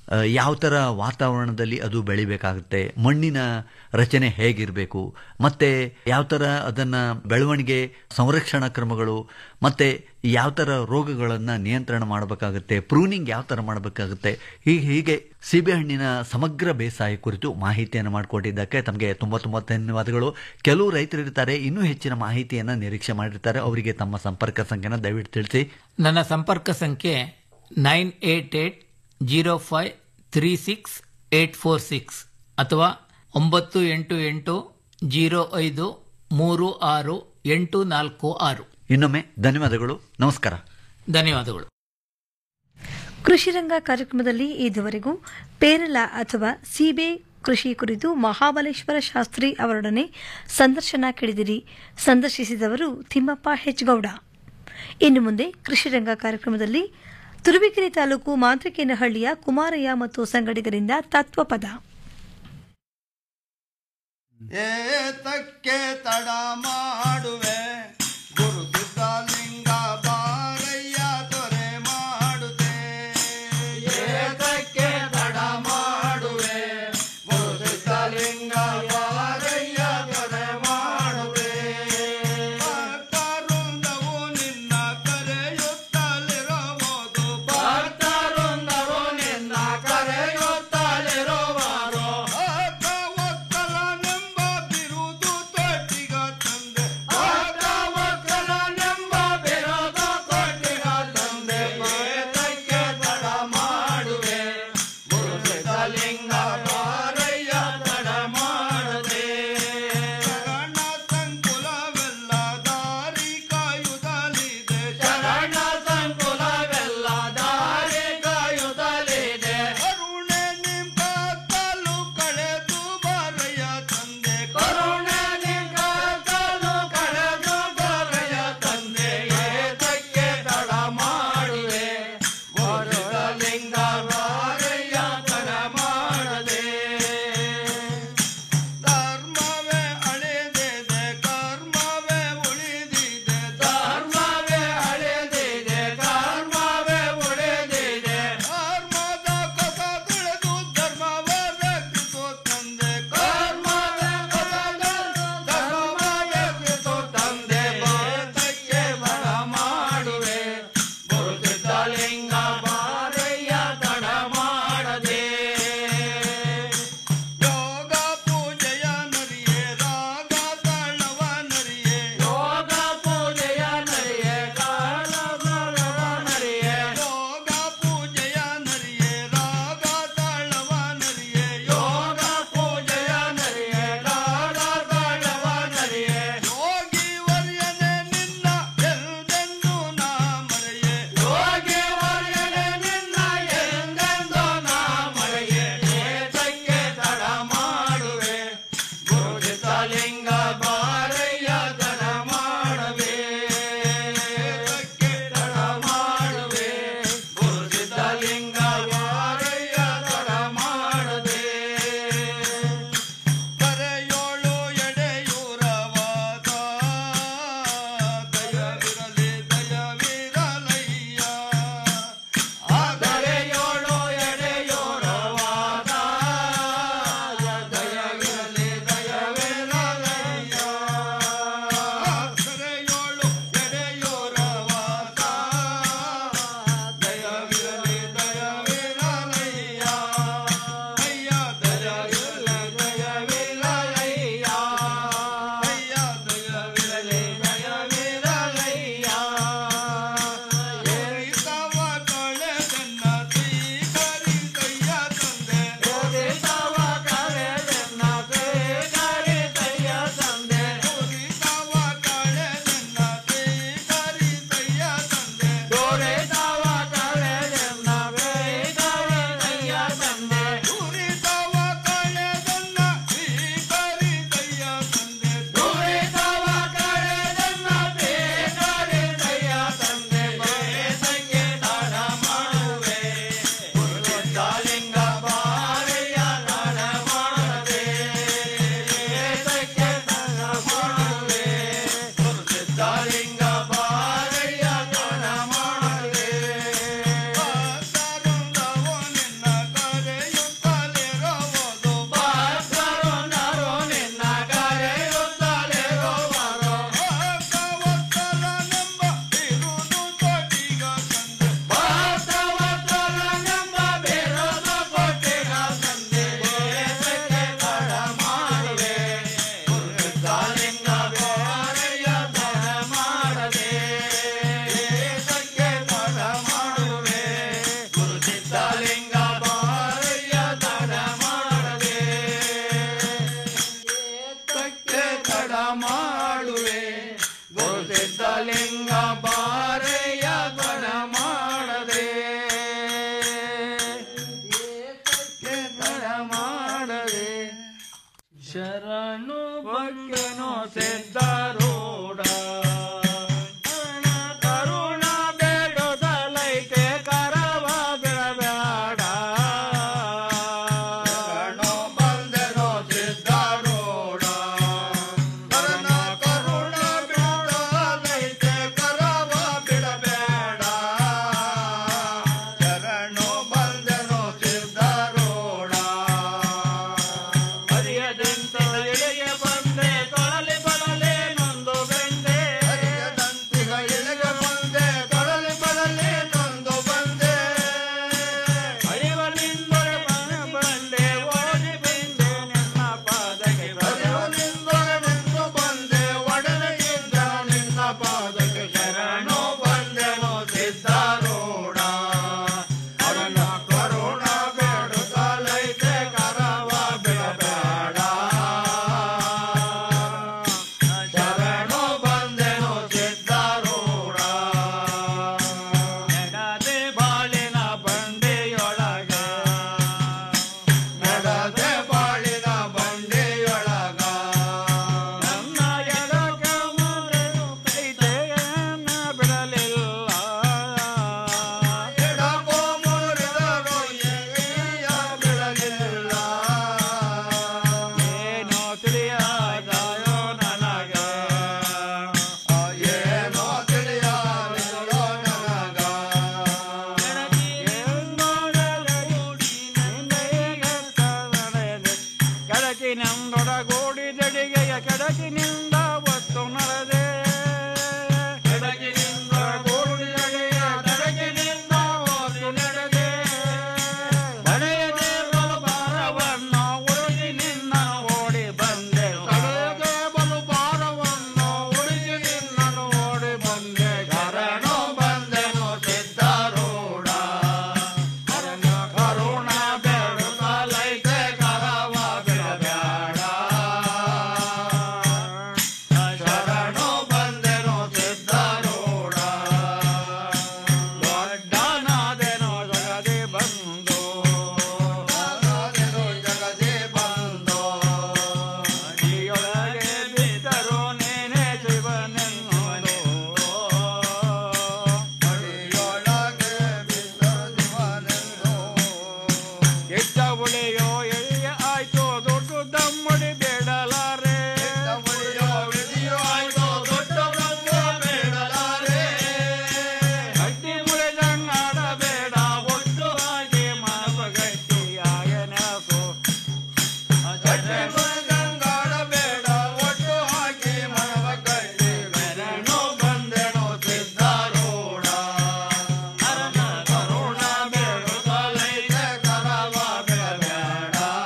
ಆ, ಯಾವ ಥರ ವಾತಾವರಣದಲ್ಲಿ ಅದು ಬೆಳಿಬೇಕಾಗುತ್ತೆ ಮಣ್ಣಿನ ರಚನೆ ಹೇಗಿರಬೇಕು ಮತ್ತೆ ಯಾವ ಥರ ಅದನ್ನ ಬೆಳವಣಿಗೆ ಸಂರಕ್ಷಣಾ ಕ್ರಮಗಳು ಮತ್ತೆ ಯಾವ ಥರ ರೋಗಗಳನ್ನು ನಿಯಂತ್ರಣ ಮಾಡಬೇಕಾಗುತ್ತೆ ಪ್ರೂನಿಂಗ್ ಯಾವ ಥರ ಮಾಡಬೇಕಾಗುತ್ತೆ ಹೀಗೆ ಹೀಗೆ ಸೀಬೆಹಣ್ಣಿನ ಸಮಗ್ರ ಬೇಸಾಯ ಕುರಿತು ಮಾಹಿತಿಯನ್ನು ಮಾಡಿಕೊಟ್ಟಿದ್ದಕ್ಕೆ ತಮಗೆ ತುಂಬ ತುಂಬ ಧನ್ಯವಾದಗಳು ಕೆಲವು ರೈತರು ಇರ್ತಾರೆ ಇನ್ನೂ ಹೆಚ್ಚಿನ ಮಾಹಿತಿಯನ್ನು ನಿರೀಕ್ಷೆ ಮಾಡಿರ್ತಾರೆ ಅವರಿಗೆ ತಮ್ಮ ಸಂಪರ್ಕ ಸಂಖ್ಯೆನ ದಯವಿಟ್ಟು ತಿಳಿಸಿ ನನ್ನ ಸಂಪರ್ಕ ಸಂಖ್ಯೆ nine eight eight zero five three six eight four six ಅಥವಾ ಒಂಬತ್ತು ಎಂಟು ಎಂಟು ಜೀರೋ ಐದು ಮೂರು ಆರು ಎಂಟು ನಾಲ್ಕು ಆರು ಇನ್ನೊಮ್ಮೆ ಧನ್ಯವಾದಗಳು ನಮಸ್ಕಾರ ಧನ್ಯವಾದಗಳು ಕೃಷಿರಂಗ ಕಾರ್ಯಕ್ರಮದಲ್ಲಿ ಇದುವರೆಗೂ ಪೇರಲ ಅಥವಾ ಸೀಬೆ ಕೃಷಿ ಕುರಿತು ಮಹಾಬಲೇಶ್ವರ ಶಾಸ್ತ್ರಿ ಅವರೊಡನೆ ಸಂದರ್ಶನ ಕೇಳಿದಿರಿ ಸಂದರ್ಶಿಸಿದವರು ತಿಮ್ಮಪ್ಪ ಹೆಚ್ಗೌಡ ಇನ್ನು ಮುಂದೆ ಕೃಷಿರಂಗ ಕಾರ್ಯಕ್ರಮದಲ್ಲಿ ತುರುವೇಕೆರೆ ತಾಲೂಕು ಮಾಂತ್ರಿಕೇನಹಳ್ಳಿಯ ಕುಮಾರಯ್ಯ ಮತ್ತು ಸಂಗಡಿಗರಿಂದ ತತ್ವಪದ ಏತಕ್ಕೆ ತಡ ಮಾಡುವೆ ಗುರುತಿಸಲಿಂಗ ಬಾರಯ್ಯ ದೊರೆ ಮಾಡುತ್ತೆ ಏತಕ್ಕೆ ತಡ ಮಾಡುವೆ ಗುರುತಿಸಲಿಂಗ ಬಾರಯ್ಯ ದೊರೆ ಮಾಡುವೆ ಭಕ್ತವೃಂದವು ನಿನ್ನ ಕರೆಯುತ್ತಲಿರುವುದು ಭಕ್ತವೃಂದವು ನಿನ್ನ ಕರೆಯುತ್ತಲಿರುವರು ಭಕ್ತವತ್ಸಲನೆಂಬ ಬಿರುದು ತೊಟ್ಟಿಗ ತಂದೆ ಭಕ್ತವ ಮಾಡದೆ ಶರಣು ಭಕ್ತನು ಸಿದ್ಧಾರೂಢ ಕರುಣ ಬೇಡುತ್ತಲೈತೆ ಕರವ ಬಿಡಬೇಡ ಶರಣು ಬಂದೆನು ಸಿದ್ಧಾರೂಢ ಕರುಣ ಕರುಣ ಬಿಡಲೈತೆ ಕರವ ಬಿಡಬೇಡ ಶರಣು ಬಂದೆನು ಸಿದ್ಧಾರೂಢ ಹರಿಯದಂತ ಎಳೆಯ ಬಂದೆ ತೊಳಲಿ ಬಡಲೆ ನೊಂದು ಬೆಂದೆ ಹರಿಯದಂತಿಗ ಎಳೆಯ ಬಂದೆ ತೊಳಲಿ ಬಡಲೆ ನೊಂದು ಬಂದೆ ಹರಿವನಿಂದೊಳೆ ಬಂದೆ ಓಡಿ ಬಂದೆ ನಿನ್ನ ಪಾದಕ್ಕೆ ಹರಿವನಿಂದೊಳೆ ನಿಂತು ಬಂದೆ ಒಡನೆಯಿಂದ ನಿನ್ನ ಪಾದಕ್ಕೆ ಶರಣು ಬಂದೆನು ಸಿದ್ಧಾರೂಢ ಅವನ ಕರುಣ ಬೇಡುತ್ತಲೈತೆ ಕರವ ಬಿಡಬೇಡ ಶರಣು ಬಂದೆನು ಸಿದ್ಧಾರೂಢ ನೆಡದೆ ಬಾಳಿನ ಬಂಡೆಯೊಳಗ ನೆಡದೆ ಬಾಳಿನ ಬಂಡೆಯೊಳಗ ನನ್ನ ಎಡಗ ಮುರಿದು ಕೈತೆಯನ್ನ ಬಿಡಲಿಲ್ಲ ಎಡಗೋ ಮುರಿದರು ಎಳೆಯ ಬಿಡಲಿಲ್ಲ ಏನೋ ತಿಳಿಯಾದಯೋ ನನಗ ಏನೋ ತಿಳಿಯಾದಯೋ ನನಗ ಕೆಳಗಿನಿಂದೊಡಗೂಡಿದಡಿಗೆಯ ಕೆಳಗಿನಿಂದ ಒತ್ತು ನಡೆದೆ ಕೆಳಗಿನಿಂದ ಗೂಡಿದಡಿಗೆಯ ಕೆಳಗಿನಿಂದ ಒತ್ತು ನಡೆದೆ ನಡೆಯದೆ ಬಲು ಭಾರವನ್ನು ಉಳಿದಿ ನಿನ್ನ ಓಡಿ ಬಂದೆ ನಡೆಯದೆ ಬಲು ಭಾರವನ್ನು ಉಳಿದಿ ನಿನ್ನನ್ನು ಓಡಿ ಬಂದೆ ಶರಣು ಬಂದೆನು ಸಿದ್ಧಾರೂಢ ಕರುಣ ಕರುಣ ಬೇಡುತ್ತಲೈತೆ ಕರವ ಬಿಡಬೇಡ ಶರಣು ಬಂದೆನು ಸಿದ್ಧಾರೂಢ ದೊಡ್ಡನಾದೆನು ಜಗದೆ ಬಂದು ಜಗದೆ ಬಂದು ಅಡಿಯೊಳಗೆ ಬಿದ್ದರು ನೀನೇ ಶಿವನೆನ್ನುವುದು ಅಡಿಯೊಳಗೆ ಬಿದ್ದರು ಶಿವನೆನ್ನು ಕೆಟ್ಟ ಉಳಿಯೋ ಎಳೆಯ ಆಯ್ತು ದೊಡ್ಡ ದಮ್ಮಡಿ ಬೇಡಲಾರೆ ಉಳಿಯೋ ಎಳೆಯೋ ಆಯ್ತು ದೊಡ್ಡ ದಮ್ಮ ಬೇಡಲಾರೆ ಅಡ್ಡಿ ಮುಳಿದಂಗಾಡಬೇಡ ಒಟ್ಟು ಹಾಗೆ ಮಾಪ ಗಟ್ಟಿಯಾಗನಕು ಅಡ್ಡಿ ಮುಳಿದಂಗಾಡಬೇಡ ಒಟ್ಟು ಹಾಗೆ ಮನವ ಕಟ್ಟಿ ಬೆರಣು ಬಂದೆನು ಸಿದ್ಧಾರೂಢ ಅರನ ಕರುಣ ಬೇಡುತ್ತಲೈತೆ ಕರವ ಬಿಡಬೇಡ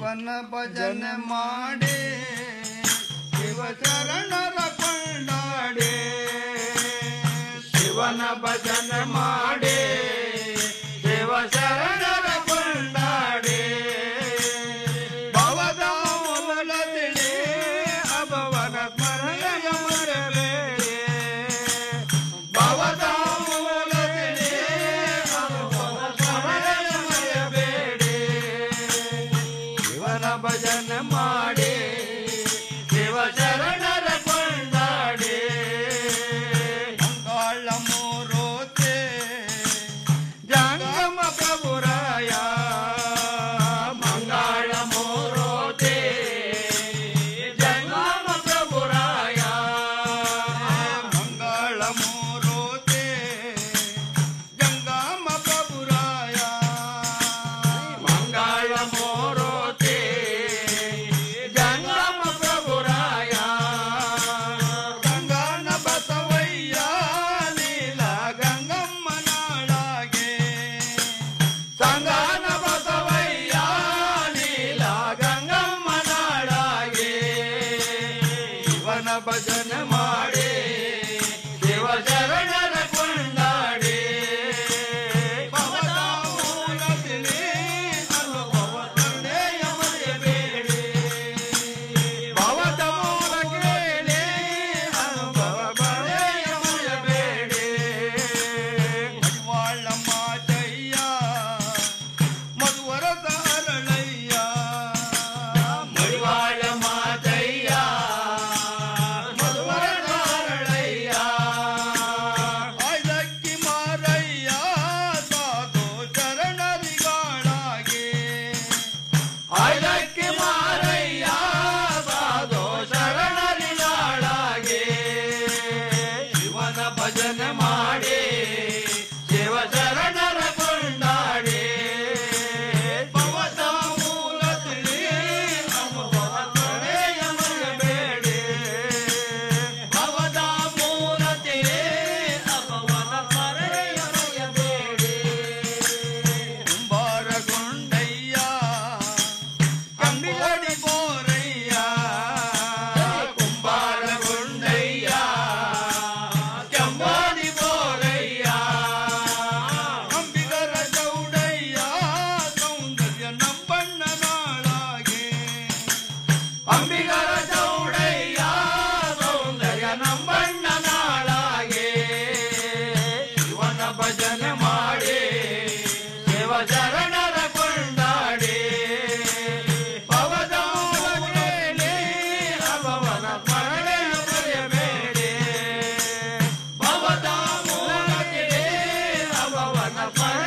ಶಿವನ ಭಜನೆ ಮಾಡಿ ಶಿವ ಶರಣರ ಕೊಂಡಾಡಿ ಶಿವನ ಭಜನೆ ಮಾಡಿ ಶಿವ ಶರಣರ ಕೊಂಡಾಡಿ ಭವದ ಮೂಲ ತಿಳಿ ಅಭವನ ಸ್ಮರಣೆಯ ಮರೆಬೇಡಿ ಭವದ ಮೂಲ ತಿಳಿ ಅಭವನ ಸ್ಮರಣೆಯ ಮರೆಬೇಡಿ ಶಿವನ ಭಜನೆ ಮಾಡಿ ಶಿವ ಶರಣರ ಕೊಂಡಾಡಿ ಮಂಗಳ ಮೂರೋತೆ ಜಂಗಮ ಪ್ರಭುರಾಯ ಮಂಗಳ ಮೂರೋತೆ ಜಂಗಮ ಪ್ರಭುರಾಯ ಮಂಗಳ ಮೂರೋತೆ ಜಂಗಮ ಪ್ರಭುರಾಯ ಮಂಗಳ ಮೂರೋತೆ ಜಂಗಮ ಪ್ರಭುರಾಯ ಗಂಗನ ಬಸವಯ್ಯ ನೀಲ ಗಂಗಮ್ಮ ನಾಡಾಗೆ ಸಂಗಾನ ಬಸವಯ್ಯ ನೀಲ ಗಂಗಮ್ಮ ನಾಡಾಗೆ ಶಿವನ ಭಜನೆ ಮಾಡಿ ಶಿವ ಶರಣರ ಕೊಂಡಾಡಿ ಭವದ ಮೂಲ ತಿಳಿ ಅನುಭವ ಕರುಣೆಯ ಮರೆಯಬೇಡಿ ಭವದ ಮೂಲ ಕೇಳಿ ಅನುಭವ ಕರುಣೆಯ ಮರೆಯಬೇಡಿ ಮಡಿವಾಳ ಮಾತಯ್ಯ ಮಧುವರ ಸಾರಳಯ್ಯ ಮಡಿವಾಳ ಮಾತಯ್ಯ ಮಧುವರ ಸಾರಳಯ್ಯ ಐದಕ್ಕಿ ಮಾರಯ್ಯ ಸಾಧು ಚರಣರಿಗಾಳಾಗಿ ಐದಕ್ಕಿ ಮಾರಯ್ಯ ಸಾಧು ಶರಣರಿಗಾಳಾಗಿ ಶಿವನ ಭಜನೆ ಮಾಡಿ ಶಿವ ಶರಣರ ಕೊಂಡಾಡಿ ಭವದ ಮೂಲ ತಿಳಿ ಅನುಭವ ಕಡೆಯ ಮರೆಯಬೇಡಿ ಭವದ ಮೂಲ ತಿಳಿ ಅಪವನ ಕರೆಯ ಮರೆಯಬೇಡಿ ಕುಂಬಾರಗೊಂಡಯ್ಯ ಕಂಬಿಗಡಿ ಬೋರಯ್ಯ ಕುಂಬಾರಗೊಂಡಯ್ಯ ಕೆಂಬಾಡಿ ಬೋರಯ್ಯ ಅಂಬಿಗರ ಚೌಡಯ್ಯ ಸೌಂದರ್ಯ ನಂಬಣ್ಣ ನಾಳಾಗೆ ಅಂಬಿಗರ ಚೌಡಯ್ಯ ಸೌಂದರ್ಯ ನಂಬಣ್ಣ ನಾಳಾಗೆ ಶಿವನ ಭಜನೆ ಮಾಡಿ ಶಿವ ಶರಣರ ಕೊಂಡಾಡಿ ಭವದ ಮೂಲ ಕೇಳಿ ಅಭವನ ಸ್ಮರಣೆಯ ಮರೆಯಬೇಡಿ ಭವದ ಮೂಲ ಕೇಳಿ ಅಭವನ ಸ್ಮರಣೆಯ